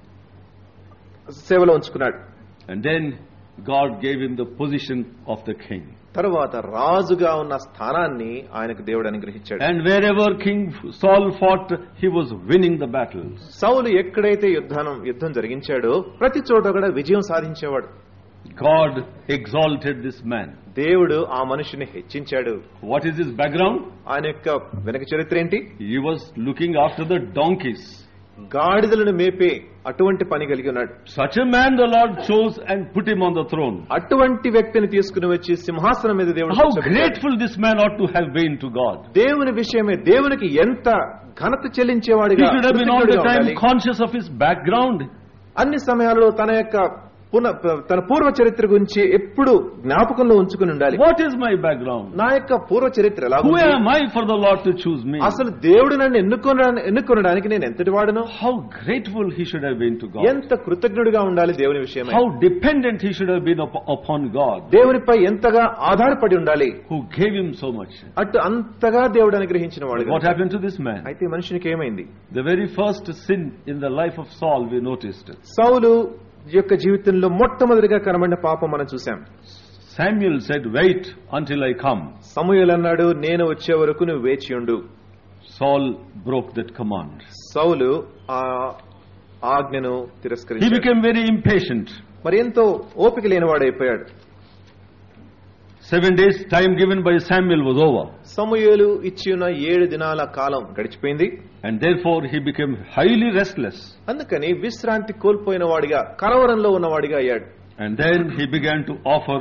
సేవలో ఉంచుకున్నాడు And then God gave him the position of the king. తరువాత రాజుగా ఉన్న స్థానాన్ని ఆయనకు దేవుడు అనుగ్రహించాడు And wherever King Saul fought, he was winning the battles. సౌలు ఎక్కడైతే యుద్ధం యుద్ధం జరిగించాడో ప్రతి చోట కూడా విజయం సాధించేవాడు God exalted this man. దేవుడు ఆ మనుషుని హెచ్చించాడు What is his background? ఆయన యొక్క వెనక చరిత్ర ఏంటి He was looking after the donkeys. గాడిదలను మేపే అటువంటి పని కలిగి ఉన్నాడు Such a man the Lord chose and put him on the throne. అటువంటి వ్యక్తిని తీసుకుని వచ్చి సింహాసనం మీద దేవుడు How కూర్చోబెట్టాడు. grateful this man ought to have been to God. దేవుని విషయమే దేవునికి ఎంత ఘనత చెల్లించేవాడిగా He should have been all the కృతజ్ఞుడిగా time ఉండాలి. conscious of his background. అన్ని సమయాల్లో తన యొక్క పున తన పూర్వ చరిత్ర గురించి ఎప్పుడు జ్ఞాపకంలో ఉంచుకుని ఉండాలి What is my background? నా యొక్క పూర్వ చరిత్ర ఎలా Who ఉంది? am I for the Lord to choose me? అసలు దేవుడు నన్ను ఎన్నుకొన ఎన్నుకొనడానికి నేను ఎంతటి వాడును How grateful he should have been to God. ఎంత కృతజ్ఞుడిగా ఉండాలి దేవుని విషయమై How dependent he should have been up- upon God, దేవునిపై ఎంతగా ఆధారపడి ఉండాలి who gave him so much. అటు అంతగా దేవుడు అనుగ్రహించిన వాడు What happened to this man? అయితే మనుషునికి ఏమైంది The very first sin in the life of Saul, we noticed. సౌలు యొక్క జీవితంలో మొట్టమొదటిగా కనబడిన పాపం మనం చూసాం Samuel said, Wait until I come. సమూయేలు అన్నాడు నేను వచ్చే వరకు నువ్వు వేచి ఉండు Saul broke that command. సౌలు ఆ ఆజ్ఞను He తిరస్కరించాడు became very impatient. మరి ఎంతో ఓపిక లేనివాడైపోయాడు Seven days time given by Samuel was over. సమూయేలు ఇచ్చి ఉన్న ఏడు దినాల కాలం గడిచిపోయింది And therefore he became highly restless. అందుకని విశ్రాంతి కోల్పోయిన వాడిగా కలవరంలో ఉన్నవాడిగా అయ్యాడు And then he began to offer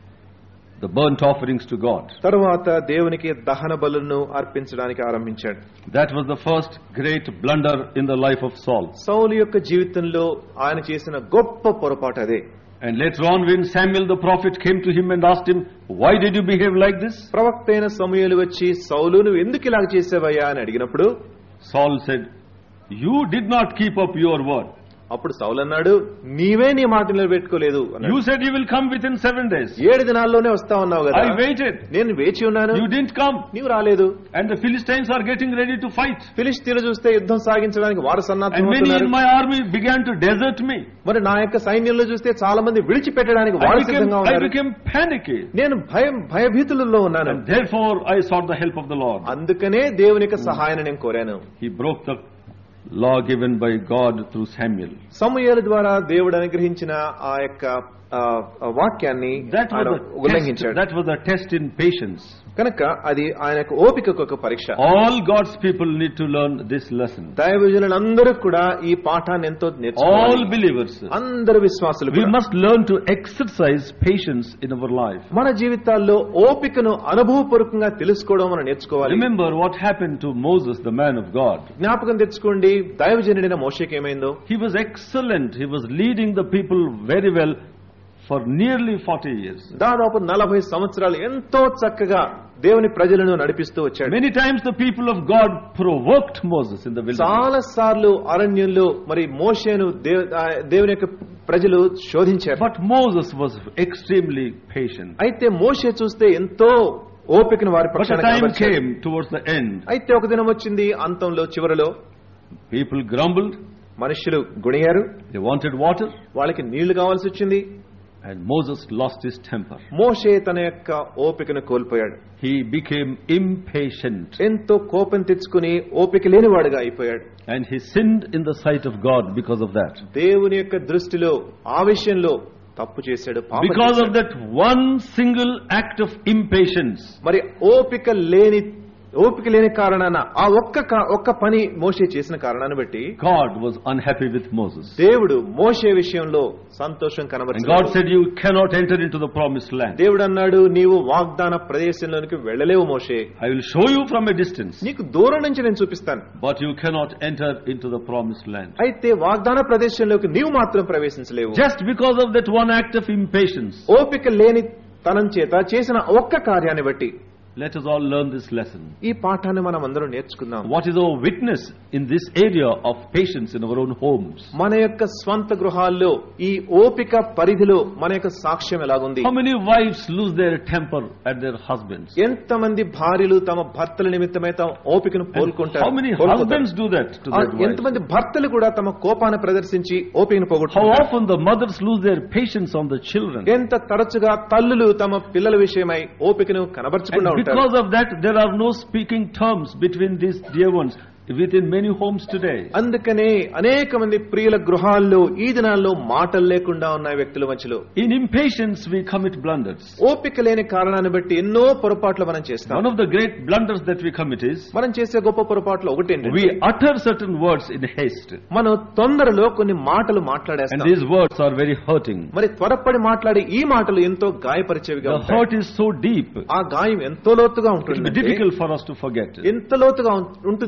the burnt offerings to God. తరువాత దేవునికి దహన బలులను అర్పించడానికి ఆరంభించాడు That was the first great blunder in the life of Saul. సౌలు యొక్క జీవితంలో ఆయన చేసిన గొప్ప పొరపాటు అదే And later on, when Samuel the prophet came to him and asked him, Why did you behave like this? ప్రవక్త అయిన సమూయేలు వచ్చి సౌలు నువ్వు ఎందుకు ఇలాగ చేసావయ్యా అని అడిగినప్పుడు Saul said, You did not keep up your word. అప్పుడు సౌలు అన్నాడు నీవే నీ మాట నిలబెట్టుకోలేదు అన్నాడు. You said you will come within seven days. ఏడు దినాల్లోనే వస్తా ఉన్నావు కదా I waited. నేను వేచి ఉన్నాను You didn't come. నీవు రాలేదు And the Philistines are getting ready to fight. ఫిలిస్తీన్లు చూస్తే యుద్ధం సాగించడానికి వారు And many సన్నద్ధమవుతున్నారు in my army began to desert me. మరి నా యొక్క సైన్యంలో చూస్తే చాలా మంది విడిచిపెట్టడానికి I వారు became, సిద్ధంగా I ఉన్నారు became panicky. నేను భయం భయభీతులలో ఉన్నాను And therefore I sought the help of the Lord. అందుకనే దేవుని యొక్క సహాయాన్ని నేను కోరాను He broke the law given by God through Samuel. సమూయేలు ద్వారా దేవుడు అనుగ్రహించిన ఆ యొక్క ఆ, ఆ వాక్యాన్ని That ఆయన was, a test, ఉల్లంఘించాడు that was a test in patience. కనుక అది ఆయన యొక్క ఓపికకు ఒక పరీక్ష All God's people need to learn this lesson. దైవజనులందరూ కూడా ఈ పాఠాన్ని ఎంతో All నేర్చుకోవాలి believers. అందరు విశ్వాసులు We కూడా. must learn to exercise patience in our life. మన జీవితాల్లో ఓపికను అనుభవపూర్వకంగా తెలుసుకోవడం మనం నేర్చుకోవాలి Remember what happened to Moses, the man of God. జ్ఞాపకం తెచ్చుకోండి దైవజనుడైన మోషకి ఏమైందో He was excellent. He was leading the people very well for nearly 40 years. దాదాపు నలభై సంవత్సరాలు ఎంతో చక్కగా దేవుని ప్రజలను నడిపిస్తూ వచ్చాడు Many times the people of God provoked Moses in the wilderness. చాలా సార్లు అరణ్యంలో మరి మోషేను దేవ్- ఆ దేవుని యొక్క ప్రజలు శోధించారు But Moses was extremely patient. అయితే మోషే చూస్తే ఎంతో ఓపికను వారి But the పక్షాన time కనబరిచాడు. came towards the end. అయితే ఒక దినం వచ్చింది అంతంలో చివరలో People grumbled. మనుషులు గుణిగారు They wanted water. వాళ్ళకి నీళ్లు కావాల్సి వచ్చింది And Moses lost his temper. మోషే తన యొక్క ఓపికను కోల్పోయాడు He became impatient. ఎంతో కోపం తెచ్చుకుని ఓపిక లేనివాడుగా అయిపోయాడు And he sinned in the sight of God because of that. దేవుని యొక్క దృష్టిలో ఆ విషయంలో తప్పు చేశాడు పాపం Because of చేశాడు. that one single act of impatience, మరి ఓపిక లేని ఓపిక లేని కారణాన ఆ ఒక్క కా- ఒక్క పని మోషే చేసిన కారణాన్ని బట్టి God was unhappy with Moses. దేవుడు మోషే విషయంలో సంతోషం And God కనబరిచాడు said, You cannot enter into the promised land. దేవుడు అన్నాడు నీవు వాగ్దాన ప్రదేశంలోనికి వెళ్ళలేవు మోషే I will show you from a distance, నీకు దూరం నుంచి నేను చూపిస్తాను but you cannot enter into the promised land. అయితే వాగ్దాన ప్రదేశంలోకి నీవు మాత్రం ప్రవేశించలేవు Just because of that one act of impatience, ఓపిక లేని తనం చేత చేసిన ఒక్క కార్యాన్ని బట్టి let us all learn this lesson. ఈ పాఠాన్ని మనం అందరం నేర్చుకుందాం What is our witness in this area of patience in our own homes? మన యొక్క స్వంత గృహాల్లో ఈ ఓపిక పరిధిలో మన యొక్క సాక్ష్యం ఎలాగుంది How many wives lose their temper at their husbands? ఎంతమంది భార్యలు తమ భర్తల నిమిత్తమై తమ ఓపికను And కోలుకుంటారు how many కోల్పోతారు. husbands do that to ఆ, their wives? ఎంతమంది భర్తలు కూడా తమ కోపాన్ని ప్రదర్శించి ఓపికను How పోగొట్టుకుంటారు often the mothers lose their patience on the children? ఎంత తరచుగా తల్లులు తమ పిల్లల విషయమై ఓపికను కనబరచకుండా And ఉంటారు because of that, there are no speaking terms between these dear ones within many homes today. అందుకనే అనేక మంది ప్రియుల గృహాల్లో ఈ దినాల్లో మాటలు లేకుండా ఉన్న వ్యక్తుల మధ్యలో In impatience, we commit blunders. ఓపిక లేని కారణాన్ని బట్టి ఎన్నో పొరపాట్లు మనం చేస్తాం One of the great blunders that we commit is మనం చేసే గొప్ప పొరపాట్లు ఒకటి we utter certain words in haste. మనం తొందరలో కొన్ని మాటలు And మాట్లాడేస్తాం these words are very hurting. మరి త్వరపడి మాట్లాడే ఈ మాటలు ఎంతో గాయపరిచేవిగా The ఉంటాయి hurt is so deep, ఆ గాయం ఎంతో లోతుగా it will be ఉంటుంది difficult for us to forget. ఎంత లోతుగా ఉం- ఉంటుందంటే మనం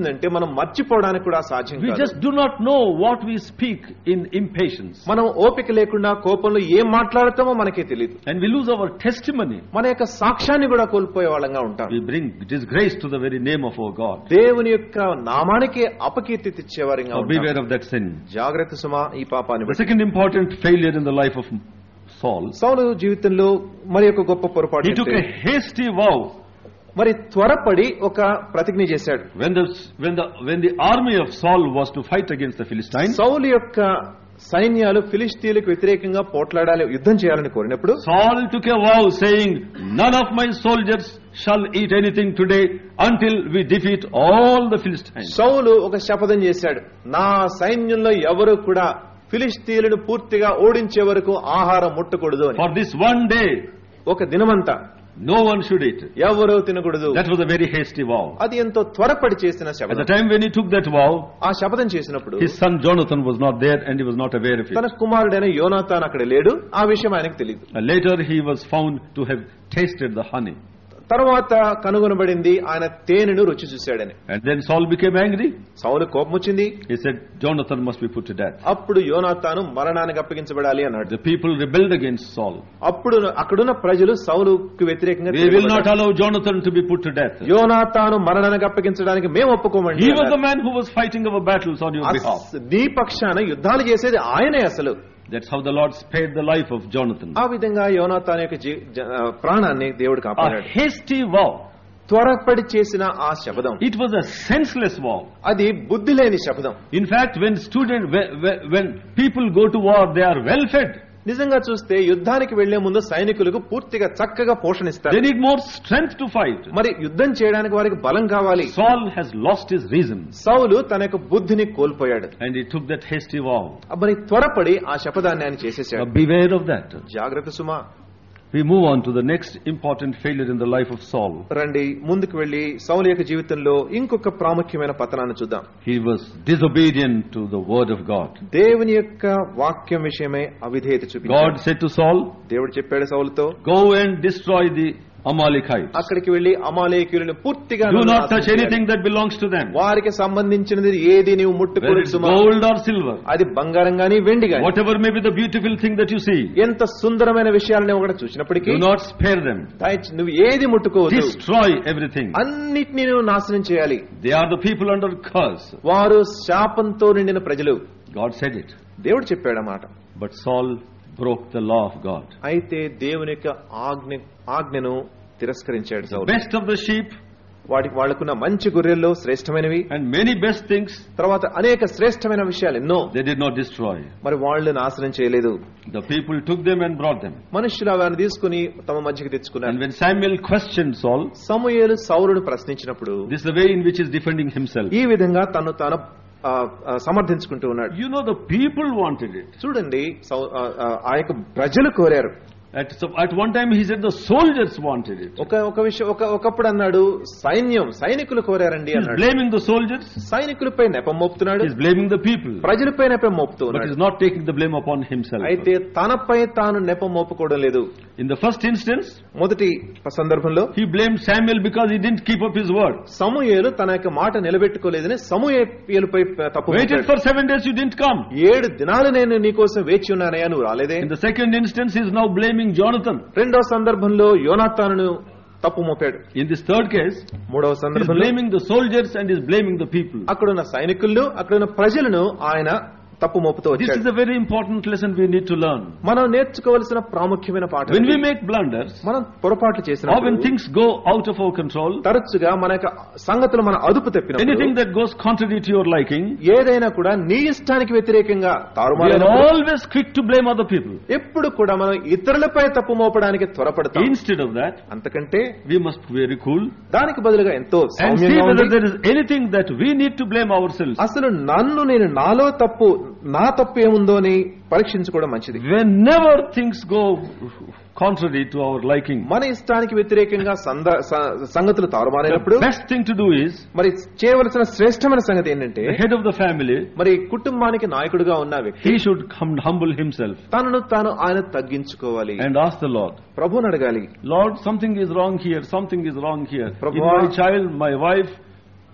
మర్చిపోవడానికి కూడా సాధ్యం We కాదు just do not know what we speak in impatience. మనం ఓపిక లేకుండా కోపంలో ఏం మాట్లాడతామో మనకే తెలియదు And we lose our testimony. మన యొక్క సాక్ష్యాన్ని కూడా కోల్పోయే వాళ్ళంగా ఉంటాం We bring disgrace to the very name of our God. దేవుని యొక్క నామానికే అపకీర్తి తెచ్చేవారిగా So ఉంటాం beware of that sin. జాగ్రత్త సుమా ఈ పాపాన్ని The బట్టి second important failure in the life of Saul, సౌలు జీవితంలో మరి ఒక గొప్ప పొరపాటు he took a ఏంటంటే, hasty vow మరి త్వరపడి ఒక ప్రతిజ్ఞ చేశాడు when the, when the, when the army of Saul was to fight against the Philistines. సౌలు యొక్క సైన్యాలు ఫిలిస్తీన్లకు వ్యతిరేకంగా పోట్లాడాలి యుద్ధం చేయాలని కోరినప్పుడు Saul took a vow saying, None of my soldiers shall eat anything today until we defeat all the Philistines. సౌలు ఒక శపథం చేశాడు నా సైన్యంలో ఎవరు కూడా ఫిలిస్తీన్లను పూర్తిగా ఓడించే వరకు ఆహారం ముట్టకూడదు అని For this one day, ఒక దినమంతా no one should eat. ఎవరు తినకూడదు That was a very hasty vow. అది ఎంతో త్వరపడి చేసిన At the శపథం time when he took that vow, ఆ శపథం చేసినప్పుడు his son Jonathan was not there and he was not aware of తన it. కుమారుడైన యోనాథాన్ అక్కడ లేడు ఆ విషయం ఆయనకు తెలియదు Uh, Later he was found to have tasted the honey. తర్వాత కనుగొనబడింది ఆయన తేనెను రుచి చూశాడని And then Saul became angry. సౌలు కోపం వచ్చింది He said, Jonathan must be put to death. అప్పుడు యోనాతాను మరణానికి అప్పగించబడాలి అన్నాడు The people rebelled against Saul. అప్పుడు అక్కడున్న ప్రజలు సౌలుకు వ్యతిరేకంగా We will not తిరగబడ్డారు. allow Jonathan to be put to death. యోనాతాను మరణానికి అప్పగించడానికి మేము ఒప్పుకోమండి He was the అన్నారు. man who was fighting our battles on your behalf. అస్- నీ పక్షాన యుద్ధాలు చేసేది ఆయనే అసలు That's how the Lord spared the life of Jonathan. ఆ విధంగా యోనాతాను యొక్క జీ- జ- ఆ, ప్రాణాన్ని దేవుడు A కాపాడాడు hasty vow. త్వరపడి చేసిన ఆ శపథం It was a senseless vow. అది బుద్ధి లేని శపథం In fact, when student, when, when people go to war, they are well fed. నిజంగా చూస్తే యుద్ధానికి వెళ్లే ముందు సైనికులకు పూర్తిగా చక్కగా పోషణిస్తారు They need more strength to fight. మరి యుద్ధం చేయడానికి వారికి బలం కావాలి Saul has lost his reason సౌలు తన యొక్క బుద్ధిని కోల్పోయాడు and he took that hasty vow. మరి త్వరపడి ఆ శపథాన్ని ఆయన చేసేసాడు Now beware of that. జాగ్రత్త సుమా We move on to the next important failure in the life of Saul. రండి ముందుకు వెళ్లి సౌలు యొక్క జీవితంలో ఇంకొక ప్రాముఖ్యమైన పతనాన్ని చూద్దాం He was disobedient to the word of God. దేవుని యొక్క వాక్యం విషయమే అవిధేయత చూపించాడు God said to Saul, దేవుడు చెప్పాడు సౌలుతో Go and destroy the Amalekites. అక్కడికి వెళ్లి అమాలేకులను పూర్తిగా Do not నాశనం touch చేయాలి. anything that belongs to them. వారికి సంబంధించినది ఏది నీవు Whether ముట్టుకోలేదు it's Suma gold or silver. అది బంగారం గాని వెండి గాని Whatever may be the beautiful thing that you see, ఎంత సుందరమైన విషయాలను ఒకటి చూసినప్పటికీ do not spare them. దయచేసి నువ్వు ఏది ముట్టుకోవద్దు Destroy everything. అన్నిటినీ నువ్వు నాశనం చేయాలి They are the people under curse. వారు శాపంతో నిండిన ప్రజలు God said it. దేవుడు చెప్పాడు మాట But Saul broke the law of God. అయితే దేవుని యొక్క ఆజ్ఞ ఆజ్ఞను తిరస్కరించాడు The Saul best of the sheep వాటి వాళ్లకున్న మంచి గొర్రెల్లో శ్రేష్టమైనవి and many best things తర్వాత అనేక శ్రేష్టమైన విషయాలు ఎన్నో they did not destroy. మరి వాళ్ళు నాశనం చేయలేదు The people took them and brought them. మనుషులు వారిని తీసుకుని తమ మధ్యకి తెచ్చుకున్నారు And when Samuel questioned Saul, సమూయేలు సౌలును ప్రశ్నించినప్పుడు this is the way in which he is defending himself. ఈ విధంగా తను తాను ఆ, ఆ, సమర్థించుకుంటూ ఉన్నాడు You know, the people wanted it. చూడండి సౌ- ఆ, ఆ, ఆ యొక్క ప్రజలు కోరారు At, so at one time, he said the soldiers wanted it. ఒక ఒక విషయం ఒక ఒకప్పుడు అన్నాడు సైన్యం సైనికులు కోరారండి He's అన్నాడు blaming the soldiers, సైనికులపై నెపం మోపుతున్నాడు he's blaming the people, ప్రజలపై నెపం మోపుతూ but ఉన్నాడు he's not taking the blame upon himself. అయితే తనపై తాను నెపం మోపుకోవడం లేదు In the first instance, మొదటి సందర్భంలో he blamed Samuel because he didn't keep up his word. సమూయేలు తన యొక్క మాట నిలబెట్టుకోలేదని సమూయేలుపై తప్పు Waited Mopadu. for seven days, you didn't come. ఏడు దినాలు నేను నీకోసం వేచి ఉన్నానయ్యా నువ్వు రాలేదే In the second instance, he's now blaming Jonathan. రెండో సందర్భంలో యోనాతాను తప్పు Mopadu In this third case, మూడవ he's సందర్భంలో blaming the soldiers and he's blaming the people. అక్కడున్న సైనికులను అక్కడున్న ప్రజలను ఆయన తప్పు మోపుతూ This is వచ్చాడు a very important lesson we need to learn. మనం నేర్చుకోవలసిన ప్రాముఖ్యమైన పాఠం When we ఇది. make blunders, మనం పొరపాట్లు or when చేసిన things go out of our control, తరచుగా మన యొక్క సంగతులు మన అదుపు తప్పినప్పుడు anything that goes contrary to your liking, ఏదైనా కూడా నీ ఇష్టానికి వ్యతిరేకంగా we are తారుమారైనప్పుడు always quick to blame other people. ఎప్పుడు కూడా మనం ఇతరులపై తప్పు మోపడానికి త్వరపడతాం Instead of that, అంతకంటే we must be very cool దానికి బదులుగా ఎంతో and see సౌమ్యంగా whether ఉండి, there is anything that we need to blame ourselves. అసలు నన్ను నేను నాలో తప్పు నా తప్పు ఏముందో అని పరీక్షించుకోవడం మంచిది Whenever things go contrary to our liking, మన ఇష్టానికి వ్యతిరేకంగా సంద- స- సంగతులు తారుమారైనప్పుడు the best thing to do is మరి చేయవలసిన శ్రేష్టమైన సంగతి ఏంటంటే the head of the family, మరి కుటుంబానికి నాయకుడిగా ఉన్న వ్యక్తి he should come humble himself తనను తాను ఆయన తగ్గించుకోవాలి and ask the Lord, ప్రభుని అడగాలి Lord, something is wrong here, something is wrong here. In Prabhu- my child, my wife,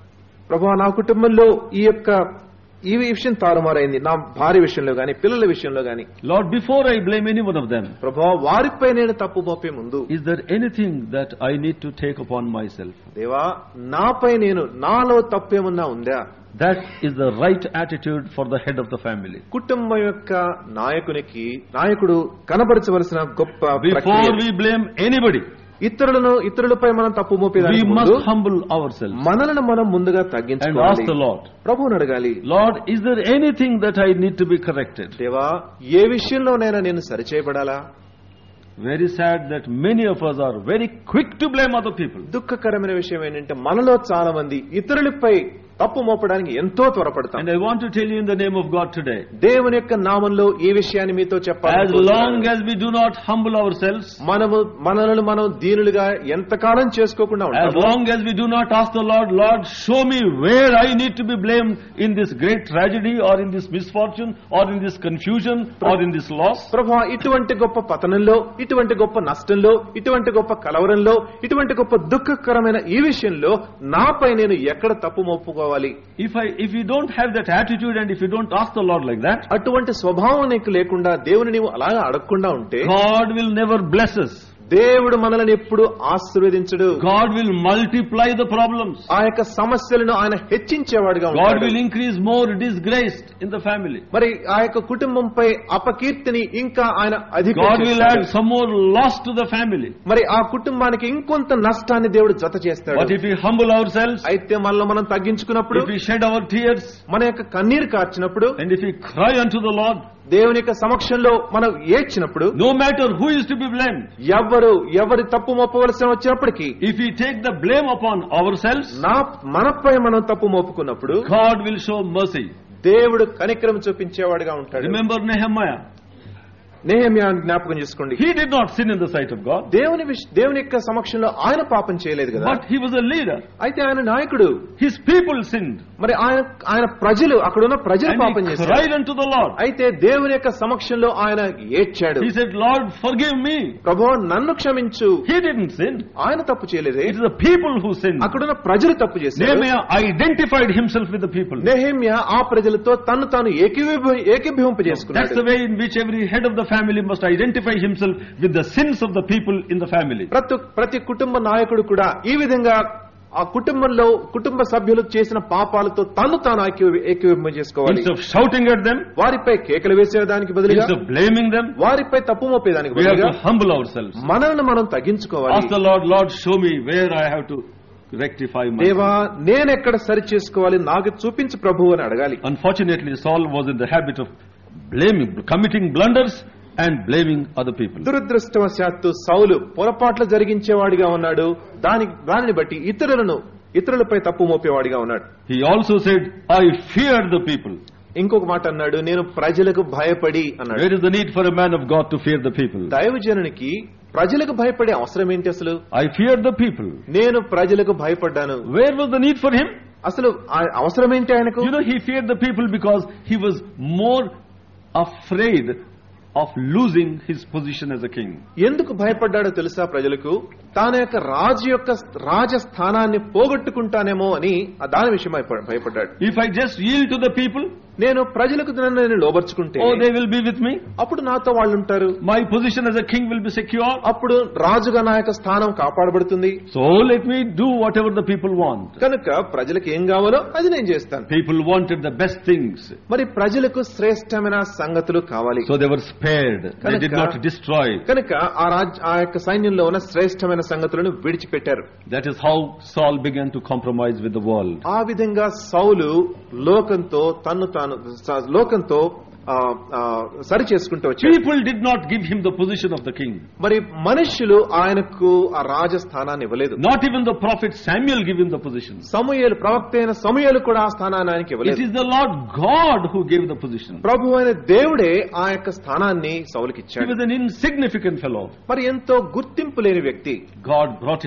ప్రభా నా కుటుంబంలో ఈ యొక్క ఈ విషయం తారుమారైంది నా భార్య విషయంలో గాని పిల్లల విషయంలో గాని Lord, before I blame any one of them, ప్రభా వారిపై నేను తప్పు మోపే ముందు is there anything that I need to take upon myself? దేవా నాపై నేను నాలో తప్పేమన్నా ఉందా That is the right attitude for the head of the family. కుటుంబం యొక్క నాయకునికి నాయకుడు కనబరచవలసిన గొప్ప Before ప్రక్రియ. we blame anybody, ఇతరులను ఇతరులపై మనం తప్పు we మోపేదానికి must ముందు humble ourselves మనలను మనం ముందుగా and ask తగ్గించుకోవాలి the Lord, ప్రభువుని అడగాలి Lord, is there anything that I need to be corrected? దేవా ఏ విషయంలోనైనా నేను సరిచేయబడాలా Very sad that many of us are very quick to blame other people. దుఃఖకరమైన విషయం ఏంటంటే మనలో చాలా మంది ఇతరులపై తప్పు మోపడానికి ఎంతో త్వరపడతాం And I want to tell you in the name of God today, దేవుని యొక్క నామంలో ఈ విషయాన్ని మీతో as చెప్పాలి long as we do not humble ourselves, మనము మనలను మనం దీనులుగా ఎంతకాలం చేసుకోకుండా as ఉంటాము long as we do not ask the Lord, Lord, show me where I need to be blamed in this great tragedy or in this misfortune or in this confusion or in this loss, ప్రభా ఇటువంటి గొప్ప పతనంలో ఇటువంటి గొప్ప నష్టంలో ఇటువంటి గొప్ప కలవరంలో ఇటువంటి గొప్ప దుఃఖకరమైన ఈ విషయంలో నాపై నేను ఎక్కడ తప్పు మోపుకోవాలి if I, if you don't have that attitude and if you don't ask the Lord like that, అటువంటి స్వభావం నీకు లేకుండా దేవుని నీవు అలాగా అడగకుండా ఉంటే God will never bless us. దేవుడు మనల్ని ఎప్పుడు ఆశీర్వదించడు God will multiply the problems. ఆ యొక్క సమస్యలను ఆయన హెచ్చించేవాడుగా God ఉంటాడు will increase more disgrace in the family. మరి ఆ యొక్క కుటుంబంపై అపకీర్తిని ఇంకా ఆయన అధిక God will add some more loss to the family. మరి ఆ కుటుంబానికి ఇంకొంత నష్టాన్ని దేవుడు జత చేస్తాడు But if we humble ourselves, అయితే మనలో మనం తగ్గించుకున్నప్పుడు if we shed our tears, మన యొక్క కన్నీరు కార్చినప్పుడు and if we cry unto the Lord, దేవుని యొక్క సమక్షంలో మనం ఏడ్చినప్పుడు no matter who is to be blamed, ఎవరు ఎవరి తప్పు మోపవలసిన వచ్చినప్పటికీ if we take the blame upon ourselves, నా మనపై మనం తప్పు మోపుకున్నప్పుడు God will show mercy. దేవుడు కనికరం చూపించేవాడుగా ఉంటాడు Remember Nehemiah? నేహమ్యా జ్ఞాపకం చేసుకోండి He did not sin in the sight of God, దేవుని విష- దేవుని యొక్క సమక్షంలో ఆయన పాపం చేయలేదు కదా but he was a leader. అయితే ఆయన నాయకుడు His people sinned, మరి ఆయన ఆయన ప్రజలు అక్కడున్న ప్రజలు పాపం and he చేశారు cried unto the Lord. అయితే దేవుని యొక్క సమక్షంలో ఆయన ఏడ్చాడు He said, Lord, forgive me. ప్రభు నన్ను క్షమించు He didn't sin. ఆయన తప్పు చేయలేదే It is the people who sinned. అక్కడున్న ప్రజలు తప్పు చేశారు Nehemiah identified himself with the people. నెహమ్య ఆ ప్రజలతో తన్ను తాను ఏకీభవి That's ఏకీభవింపజేసుకున్నాడు the way in which every head of the family must identify himself with the sins of the people in the family. ప్రతి ప్రతి కుటుంబ నాయకుడు కూడా ఈ విధంగా ఆ కుటుంబంలో కుటుంబ సభ్యులు చేసిన పాపాలతో తను తాను ఏకీ- ఏకీభవింపజేసుకోవాలి Instead of shouting at them, వారిపై కేకలు వేసేదానికి బదులుగా instead of blaming them, వారిపై తప్పు మోపేదానికి we have బదులుగా to humble ourselves. మనల్ని మనం తగ్గించుకోవాలి Ask the Lord, Lord, show me where I have to rectify my. దేవా నేనెక్కడ సరి చేసుకోవాలి నాకు చూపించు ప్రభు అని అడగాలి Unfortunately, Saul was in the habit of blaming, committing blunders and blaming other people. దురదృష్టవశాత్తు సౌలు పొరపాట్లు జరిగించేవాడిగా ఉన్నాడు దాని దానిని బట్టి ఇతరులను ఇతరులపై తప్పు మోపేవాడిగా ఉన్నాడు He also said, I feared the people. ఇంకొక మాట అన్నాడు నేను ప్రజలకు భయపడి అన్నాడు Where is the need for a man of God to fear the people? దైవజనునికి ప్రజలకు భయపడే అవసరం ఏంటి అసలు I feared the people. నేను ప్రజలకు భయపడ్డాను Where was the need for him? అసలు ఆ అవసరం ఏంటి ఆయనకు You know, he feared the people because he was more afraid of losing his position as a king. ఎందుకు భయపడ్డాడో తెలుసా ప్రజలకు తాను యొక్క రాజు యొక్క రాజ స్థానాన్ని పోగొట్టుకుంటానేమో అని ఆ దాని విషయమై భయ- భయపడ్డాడు If I just yield to the people, నేను ప్రజలకు నన్ను నేను లోబర్చుకుంటే oh, they will be with me. అప్పుడు నాతో వాళ్ళు ఉంటారు My position as a king will be secure. అప్పుడు రాజుగా నా యొక్క స్థానం కాపాడబడుతుంది So let me do whatever the people want. కనుక ప్రజలకు ఏం కావాలో అది నేను చేస్తాను People wanted the best things. మరి ప్రజలకు శ్రేష్టమైన సంగతులు కావాలి So they were spared. They did not destroy. కనుక ఆ రాజ్ ఆ యొక్క సైన్యంలో ఉన్న శ్రేష్టమైన సంగతులను విడిచిపెట్టారు That is how Saul began to compromise with the world. ఆ విధంగా సౌలు లోకంతో తన్ను తాను స- లోకంతో ఆ, ఆ, సరి చేసుకుంటూ వచ్చాడు People did not give him the position of the king. మరి మనుష్యులు ఆయనకు ఆ రాజస్థానాన్ని ఇవ్వలేదు Not even the prophet Samuel gave him the position. సమూయేలు ప్రవక్త అయిన సమూయేలు కూడా ఆ స్థానాన్ని ఆయనకి It ఇవ్వలేదు is the Lord God who gave the position. ప్రభు అయిన దేవుడే ఆ యొక్క స్థానాన్ని He సౌలుకి ఇచ్చాడు was an insignificant fellow. మరి ఎంతో గుర్తింపు లేని వ్యక్తి God brought him.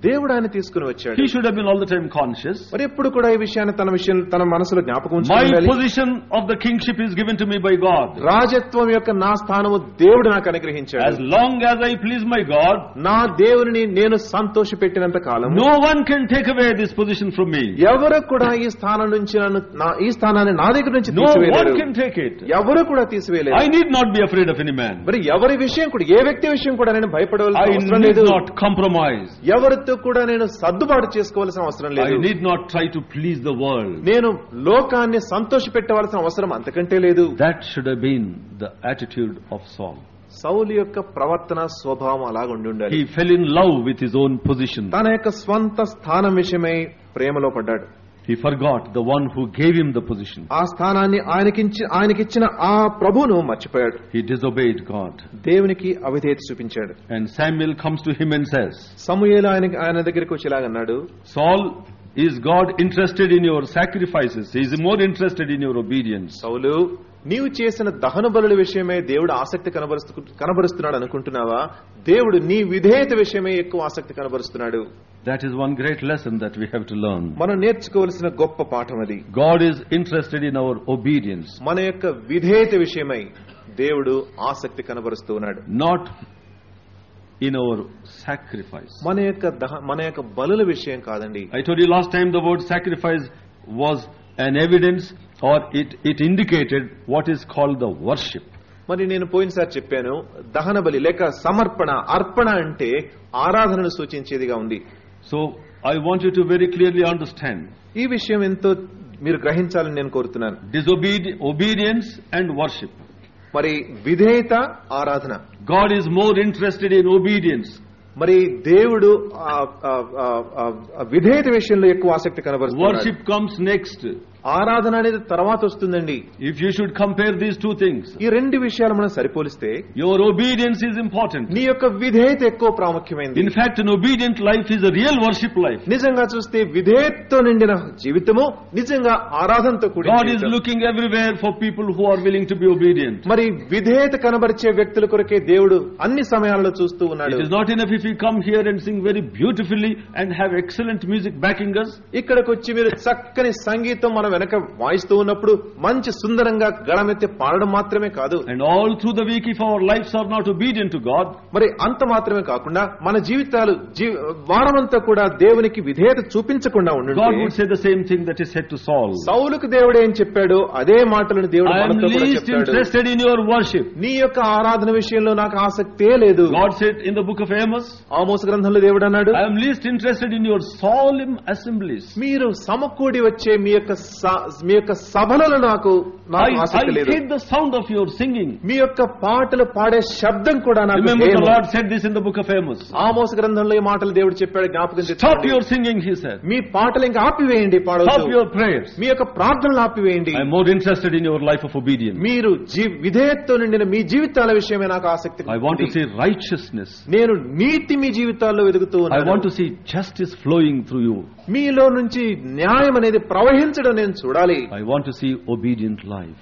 దేవుడు ఆయన తీసుకుని వచ్చాడు He should have been all the time conscious. మరి ఎప్పుడు కూడా ఈ విషయాన్ని తన విషయం తన మనసులో జ్ఞాపకం ఉంచుకుని My ఉండాలి. position of the kingship is given to me by God. రాజత్వం యొక్క నా స్థానము దేవుడు నాకు అనుగ్రహించాడు As long as I please my God, నా దేవుని నేను సంతోష పెట్టినంత కాలం no one can take away this position from me. ఎవరు కూడా ఈ స్థానం నుంచి నన్ను నా- ఈ స్థానాన్ని నా దగ్గర నుంచి No one తీసివేయలేరు can take it. ఎవరు కూడా తీసివేయలేరు I need not be afraid of any man. మరి ఎవరి విషయం కూడా ఏ వ్యక్తి విషయం కూడా నేను భయపడవలసిన I అవసరం need లేదు not compromise. ఎవరితో కూడా నేను సర్దుబాటు చేసుకోవాల్సిన అవసరం I లేదు need not try to please the world. నేను లోకాన్ని సంతోష పెట్టవలసిన అవసరం అంతకంటే లేదు That should have been the attitude of Saul. సౌలు యొక్క ప్రవర్తన స్వభావం అలాగ ఉండి ఉండాలి He fell in love with his own position. తన యొక్క స్వంత స్థానం విషయమై ప్రేమలో పడ్డాడు He forgot the one who gave him the position. ఆ స్థానాన్ని ఆయనకించి ఆయనకిచ్చిన ఆ ప్రభువును మర్చిపోయాడు He disobeyed God. దేవునికి అవిధేయత చూపించాడు And Samuel comes to him and says, సమూయేలు ఆయన ఆయన దగ్గరికి వచ్చి ఇలాగన్నాడు Saul, is God interested in your sacrifices? He is more interested in your obedience. సౌలు నీవు చేసిన దహన బలుల విషయమే దేవుడు ఆసక్తి కనబరుస్తు కనబరుస్తున్నాడు అనుకుంటున్నావా దేవుడు నీ విధేయత విషయమే ఎక్కువ ఆసక్తి కనబరుస్తున్నాడు That is one great lesson that we have to learn. మనం నేర్చుకోవలసిన గొప్ప పాఠం అది God is interested in our obedience, మన యొక్క విధేయత విషయమై దేవుడు ఆసక్తి కనబరుస్తూ ఉన్నాడు not in our sacrifice. మన యొక్క దహ- మన యొక్క బలుల విషయం కాదండి I told you last time the word sacrifice was an evidence or it, it indicated what is called the worship. మరి నేను పోయినసారి చెప్పాను దహన బలి లేక సమర్పణ అర్పణ అంటే ఆరాధనను సూచించేదిగా ఉంది So I want you to very clearly understand ఈ విషయం ఎంతో మీరు గ్రహించాలని నేను కోరుతున్నాను disobedi- obedience and worship. మరి విధేయత ఆరాధన God is more interested in obedience. మరి దేవుడు ఆ, ఆ, ఆ, ఆ, ఆ విధేయత విషయంలో ఎక్కువ ఆసక్తి కనబరుస్తున్నాడు Worship comes next. ఆరాధన అనేది తర్వాత వస్తుందండి If you should compare these two things, ఈ రెండు విషయాలు మనం సరిపోలిస్తే your obedience is important. నీ యొక్క విధేయత ఎక్కువ ప్రాముఖ్యమైంది In fact, an obedient life is a real worship life. నిజంగా చూస్తే విధేయతతో నిండిన జీవితము నిజంగా ఆరాధనతో కూడిన God is జీవితం. looking everywhere for people who are willing to be obedient. మరి విధేయత కనబరిచే వ్యక్తుల కొరకే దేవుడు అన్ని సమయాలలో చూస్తూ ఉన్నాడు It is not enough if we come here and sing very beautifully and have excellent music backing us. ఇక్కడికి వచ్చి మీరు చక్కని సంగీతం మన వెనక వాయిస్తూ ఉన్నప్పుడు మంచి సుందరంగా గళమెత్తి పాడడం మాత్రమే కాదు And all through the week, if our lives are not obedient to God, మరి అంత మాత్రమే కాకుండా మన జీవితాలు జీ- వారమంతా కూడా దేవునికి విధేయత చూపించకుండా God would ఉండి say the same thing that is said to Saul. సౌలుకు దేవుడు ఏం చెప్పాడు అదే మాటలను దేవుడు I am మనతో కూడా least చెప్తాడు interested in your worship. నీ యొక్క ఆరాధన విషయంలో నాకు ఆసక్తే లేదు God said in the book of Amos, ఆమోస గ్రంథంలో దేవుడు అన్నాడు I am least interested in your solemn assemblies. మీరు సమకూడి వచ్చే మీ యొక్క స- మీ యొక్క సభలలో నాకు నాకు I, I ఆసక్తి లేదు hate the sound of your singing. మీ యొక్క పాటలు పాడే శబ్దం కూడా నాకు Remember, the హేమం. Lord said this in the book of Amos. ఆమోస గ్రంథంలో ఈ మాటలు దేవుడు చెప్పాడు జ్ఞాపకం Stop తెచ్చుకోండి. your singing, he said. మీ పాటలు ఇంకా ఆపివేయండి Stop పాడవద్దు your prayers. మీ యొక్క ప్రార్థనలు ఆపివేయండి I am more interested in your life of obedience. మీరు జీ- విధేయతతో నిండిన మీ జీవితాల విషయమే నాకు ఆసక్తి I want to ఉంది. see righteousness. నేను నీతి మీ జీవితాల్లో వెతుకుతూ I ఉన్నాను want to see justice flowing through you. మీలో నుంచి న్యాయం అనేది ప్రవహించడం నేను చూడాలి I want to see obedient life.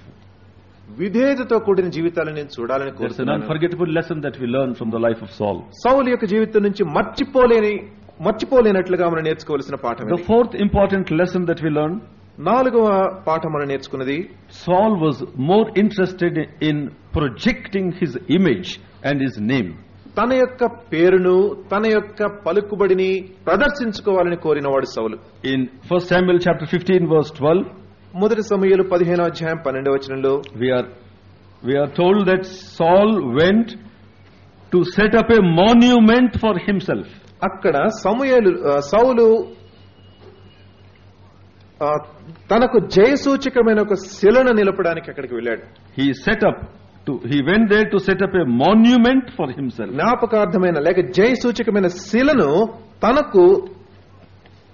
విధేయతతో కూడిన జీవితాలను నేను చూడాలని That's an కోరుతున్నాను unforgettable lesson that we learn from the life of Saul. సౌలు యొక్క జీవితం నుంచి మర్చిపోలేని మర్చిపోలేనట్లుగా మనం నేర్చుకోవాల్సిన పాఠం The ఇది. fourth important lesson that we learn నాలుగవ పాఠం మనం నేర్చుకున్నది Saul was more interested in projecting his image and his name. తన యొక్క పేరును తన యొక్క పలుకుబడిని ప్రదర్శించుకోవాలని కోరినవాడు సౌలు In 1 Samuel chapter 15 verse 12, మొదటి సమయంలో పదిహేనో అధ్యాయం పన్నెండవ వచనంలో we are we are told that Saul went to set up a monument for himself. అక్కడ సమూయేలు ఆ, సౌలు ఆ, తనకు జయసూచకమైన ఒక శిలను నిలపడానికి అక్కడికి వెళ్ళాడు He set up to he went there to set up a monument for himself. జ్ఞాపకార్థమైన లేక జయసూచకమైన శిలను తనకు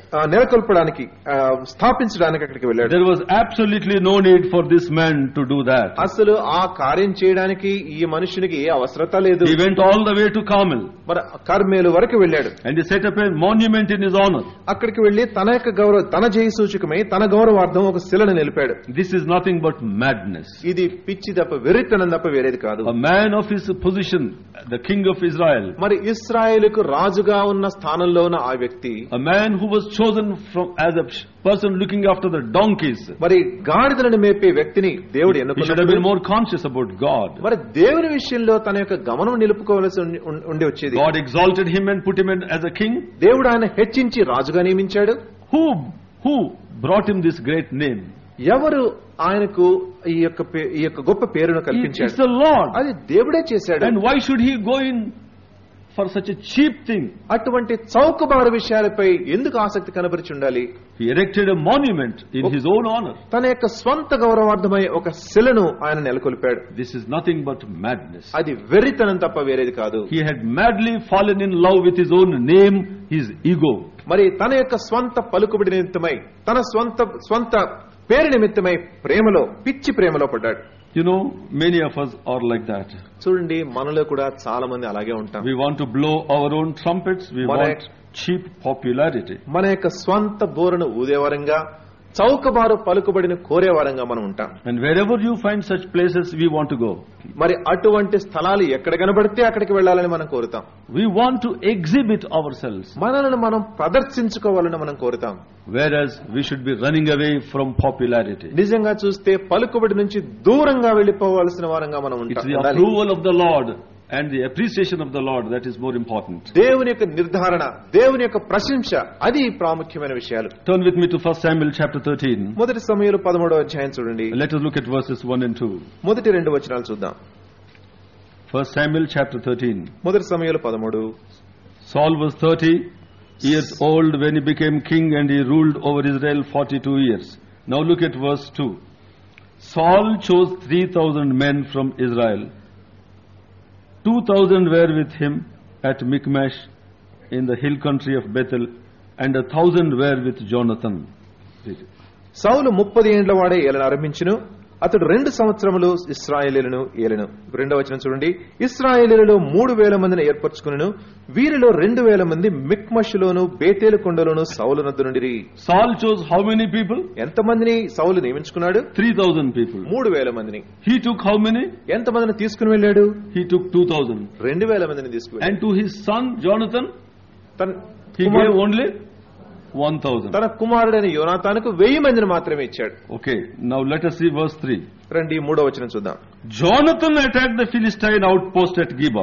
ఆ, నెలకొల్పడానికి ఆ, స్థాపించడానికి అక్కడికి వెళ్ళాడు There was absolutely no need for this man to do that. అసలు ఆ కార్యం చేయడానికి ఈ మనుషునికి ఏ అవసరత లేదు He went all the way to Carmel మరి కర్మేలు వరకు వెళ్ళాడు and he set up a monument in his honor. అక్కడికి వెళ్లి తన యొక్క గౌరవ తన జయ సూచకమై తన గౌరవార్థం ఒక శిలను నిలిపాడు This is nothing but madness. ఇది పిచ్చి తప్ప వెర్రితనం తప్ప వేరేది కాదు A man of his position, the king of Israel, మరి ఇస్రాయేలుకు రాజుగా ఉన్న స్థానంలో ఉన్న ఆ వ్యక్తి a man who was chosen from as a person looking after the donkeys, మరి గాడిదలను మేపే వ్యక్తిని దేవుడు he should have ఎన్నుకున్నప్పుడు been more conscious about God. మరి దేవుని విషయంలో తన యొక్క గమనం నిలుపుకోవలసి ఉండి- ఉండి వచ్చేది God exalted him and put him in as a king. దేవుడు ఆయన హెచ్చించి రాజుగా నియమించాడు Who who brought him this great name? ఎవరు ఆయనకు ఈ యొక్క పే- ఈ యొక్క గొప్ప పేరును He- కల్పించాడు It's the Lord. అది దేవుడే చేశాడు And why should he go in for such a cheap thing? అటువంటి చౌకబారు విషయాలపై ఎందుకు ఆసక్తి కనబరిచి ఉండాలి He erected a monument in his own honor. తన యొక్క స్వంత గౌరవార్థమై ఒక శిలను ఆయన నెలకొల్పాడు This is nothing but madness. అది వెర్రితనం తప్ప వేరేది కాదు He had madly fallen in love with his own name, his ego. మరి తన యొక్క స్వంత పలుకుబడి నిమిత్తమై తన స్వంత స్వంత పేరు నిమిత్తమై ప్రేమలో పిచ్చి ప్రేమలో పడ్డాడు You know, many of us are like that. చూడండి మనలో కూడా చాలా మంది అలాగే ఉంటాం We want to blow our own trumpets. We Mana- want cheap popularity. మన యొక్క స్వంత బోరను ఊదేవారంగా చౌకబారు పలుకుబడిని కోరేవారంగా మనం ఉంటాం And wherever you find such places, we want to go. మరి అటువంటి స్థలాలు ఎక్కడ కనబడితే అక్కడికి వెళ్ళాలని మనం కోరుతాం We want to exhibit ourselves. మనల్ని మనం ప్రదర్శించుకోవాలని మనం కోరుతాం Whereas we should be running away from popularity. నిజంగా చూస్తే పలుకుబడి నుంచి దూరంగా వెళ్లిపోవాల్సిన వారంగా మనం It's ఉంటాం the ఉండాలి. approval of the Lord and the appreciation of the Lord that is more important. దేవుని యొక్క నిర్ధారణ దేవుని యొక్క ప్రశంస అది ప్రాముఖ్యమైన విషయాలు Turn with me to 1 Samuel chapter 13. మొదటి సమయంలో పదమూడవ అధ్యాయం చూడండి Let us look at verses 1 and 2. మొదటి రెండు వచనాలు చూద్దాం 1 Samuel chapter 13. మొదటి సమయంలో పదమూడు Saul was 30 years old when he became king and he ruled over Israel 42 years. Now look at verse 2. Saul chose 3,000 men from Israel. 2,000 were with him at Michmash in the hill country of Bethel and a thousand were with Jonathan. సౌలు ముప్పది ఏండ్ల వాడే ఏలను ఆరంభించును అతడు రెండు సంవత్సరములు ఇస్రాయేలీలను ఏలెను రెండవ వచనం చూడండి ఇస్రాయేలీలలో మూడు వేల మందిని ఏర్పరచుకును వీరిలో రెండు వేల మంది మిక్మషులోను బేతేలు కొండలోను సౌలు నద్దు నుండి Saul chose how many people? ఎంతమందిని సౌలు నియమించుకున్నాడు 3,000 people. మూడు వేల మందిని He took how many? ఎంతమందిని తీసుకుని వెళ్ళాడు He took 2,000. రెండు వేల మందిని తీసుకుని And to his son Jonathan, తన he కుమారు- gave only 1,000. తన కుమారుడైన యోనాతానుకు వెయ్యి మందిని మాత్రమే ఇచ్చాడు Okay, now let us see verse 3. రండి మూడో వచనం చూద్దాం Jonathan attacked the Philistine outpost at Gibeah.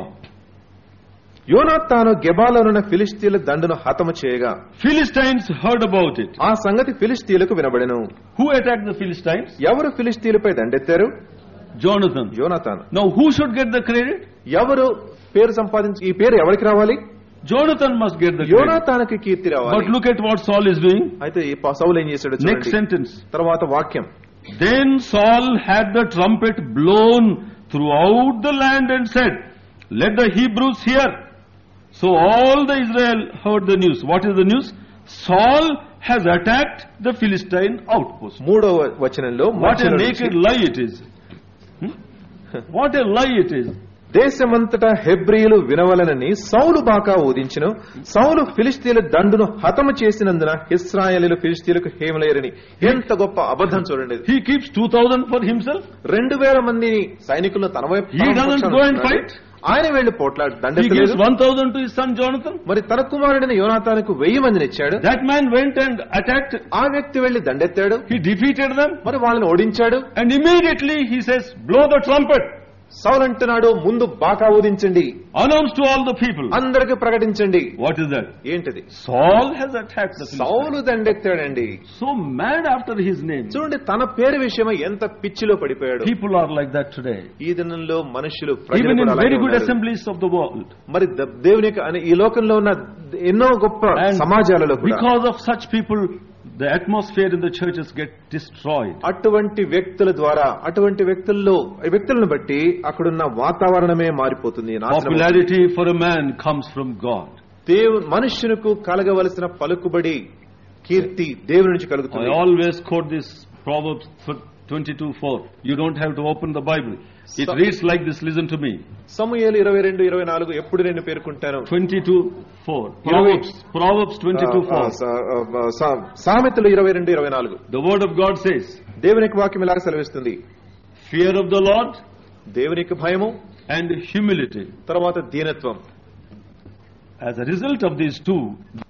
యోనాతాను గెబాలోనున్న ఫిలిస్తీన్ల దండును హతము చేయగా Philistines heard about it. ఆ సంగతి ఫిలిస్తీన్లకు వినబడెను Who attacked the Philistines? ఎవరు ఫిలిస్తీన్లపై దండెత్తారు Jonathan. యోనాతాను Now who should get the credit? ఎవరు పేరు సంపాదించి ఈ పేరు ఎవరికి రావాలి Jonathan must get the credit. యోనాతానికి Keerthi But రావాలి look at what Saul is doing. అయితే ఈ ప- సౌలు ఏం చేశాడు Next చూడండి. sentence. తర్వాత వాక్యం Then Saul had the trumpet blown throughout the land and said, Let the Hebrews hear. So all the Israel heard the news. What is the news? Saul has attacked the Philistine outpost. మూడో వ- వచనంలో What a మధ్యలో నుంచి, naked lie it is. Hmm? What a lie it is. దేశమంతటా హెబ్రియులు వినవలనని సౌలు బాకా ఊదించును సౌలు ఫిలిస్తీన్ల దండును హతము చేసినందున ఇస్రాయేలీలు ఫిలిస్తీన్లకు హేమలేరని ఎంత గొప్ప అబద్ధం చూడండి He keeps 2000 for himself. రెండు వేల మందిని సైనికులను తన వైపు He తన doesn't పక్షాన go and ఉంచుతున్నాడు. fight. ఆయన వెళ్లి పోట్లాడు He దండెత్తలేదు gives 1000 to his son Jonathan. మరి తన కుమారుడైన యోనాతానికి వెయ్యి మందిని ఇచ్చాడు That man went and attacked. ఆ వ్యక్తి వెళ్లి దండెత్తాడు He defeated them. మరి వాళ్ళని ఓడించాడు And immediately he says, blow the trumpet. సౌలు అంటున్నాడు ముందు బాకా ఊదించండి Announce to all the people. అందరికి ప్రకటించండి What is that? ఏంటిది Saul has attacked the Philistines. Saul దండెత్తాడండి So mad after his name. చూడండి తన పేరు విషయమై ఎంత పిచ్చిలో పడిపోయాడు People are like that today. ఈ దినంలో మనుషులు ప్రజలు Even in కూడా అలాగే very good ఉన్నారు. assemblies of the world. మరి ద- దేవుని యొక్క అనే- ఈ లోకంలో ఉన్న ఎన్నో గొప్ప And సమాజాలలో కూడా because of such people, the atmosphere in the churches get destroyed. అటువంటి వ్యక్తుల ద్వారా అటువంటి వ్యక్తుల్లో ఈ వ్యక్తులను బట్టి అక్కడున్న వాతావరణమే మారిపోతుంది నాశనం అవుతుంది. Popularity for a man comes from God. దేవు మనుష్యునకు కలగవలసిన పలుకుబడి కీర్తి దేవుని నుంచి I కలుగుతుంది always quote this Proverbs 22 4. You don't have to open the Bible. It So- reads like this, listen to me. సమూయేలు ఇరవై రెండు ఇరవై నాలుగు ఎప్పుడు నేను పేర్కొంటాను 22 4. Proverbs, Proverbs 22 ఆ, 4. సా- ఆ, సా- సామెతలు ఇరవై రెండు ఇరవై నాలుగు The word of God says, దేవుని యొక్క వాక్యం ఇలాగ సెలవిస్తుంది Fear of the Lord దేవుని యొక్క భయము and humility. తర్వాత దీనత్వం As a result of these two,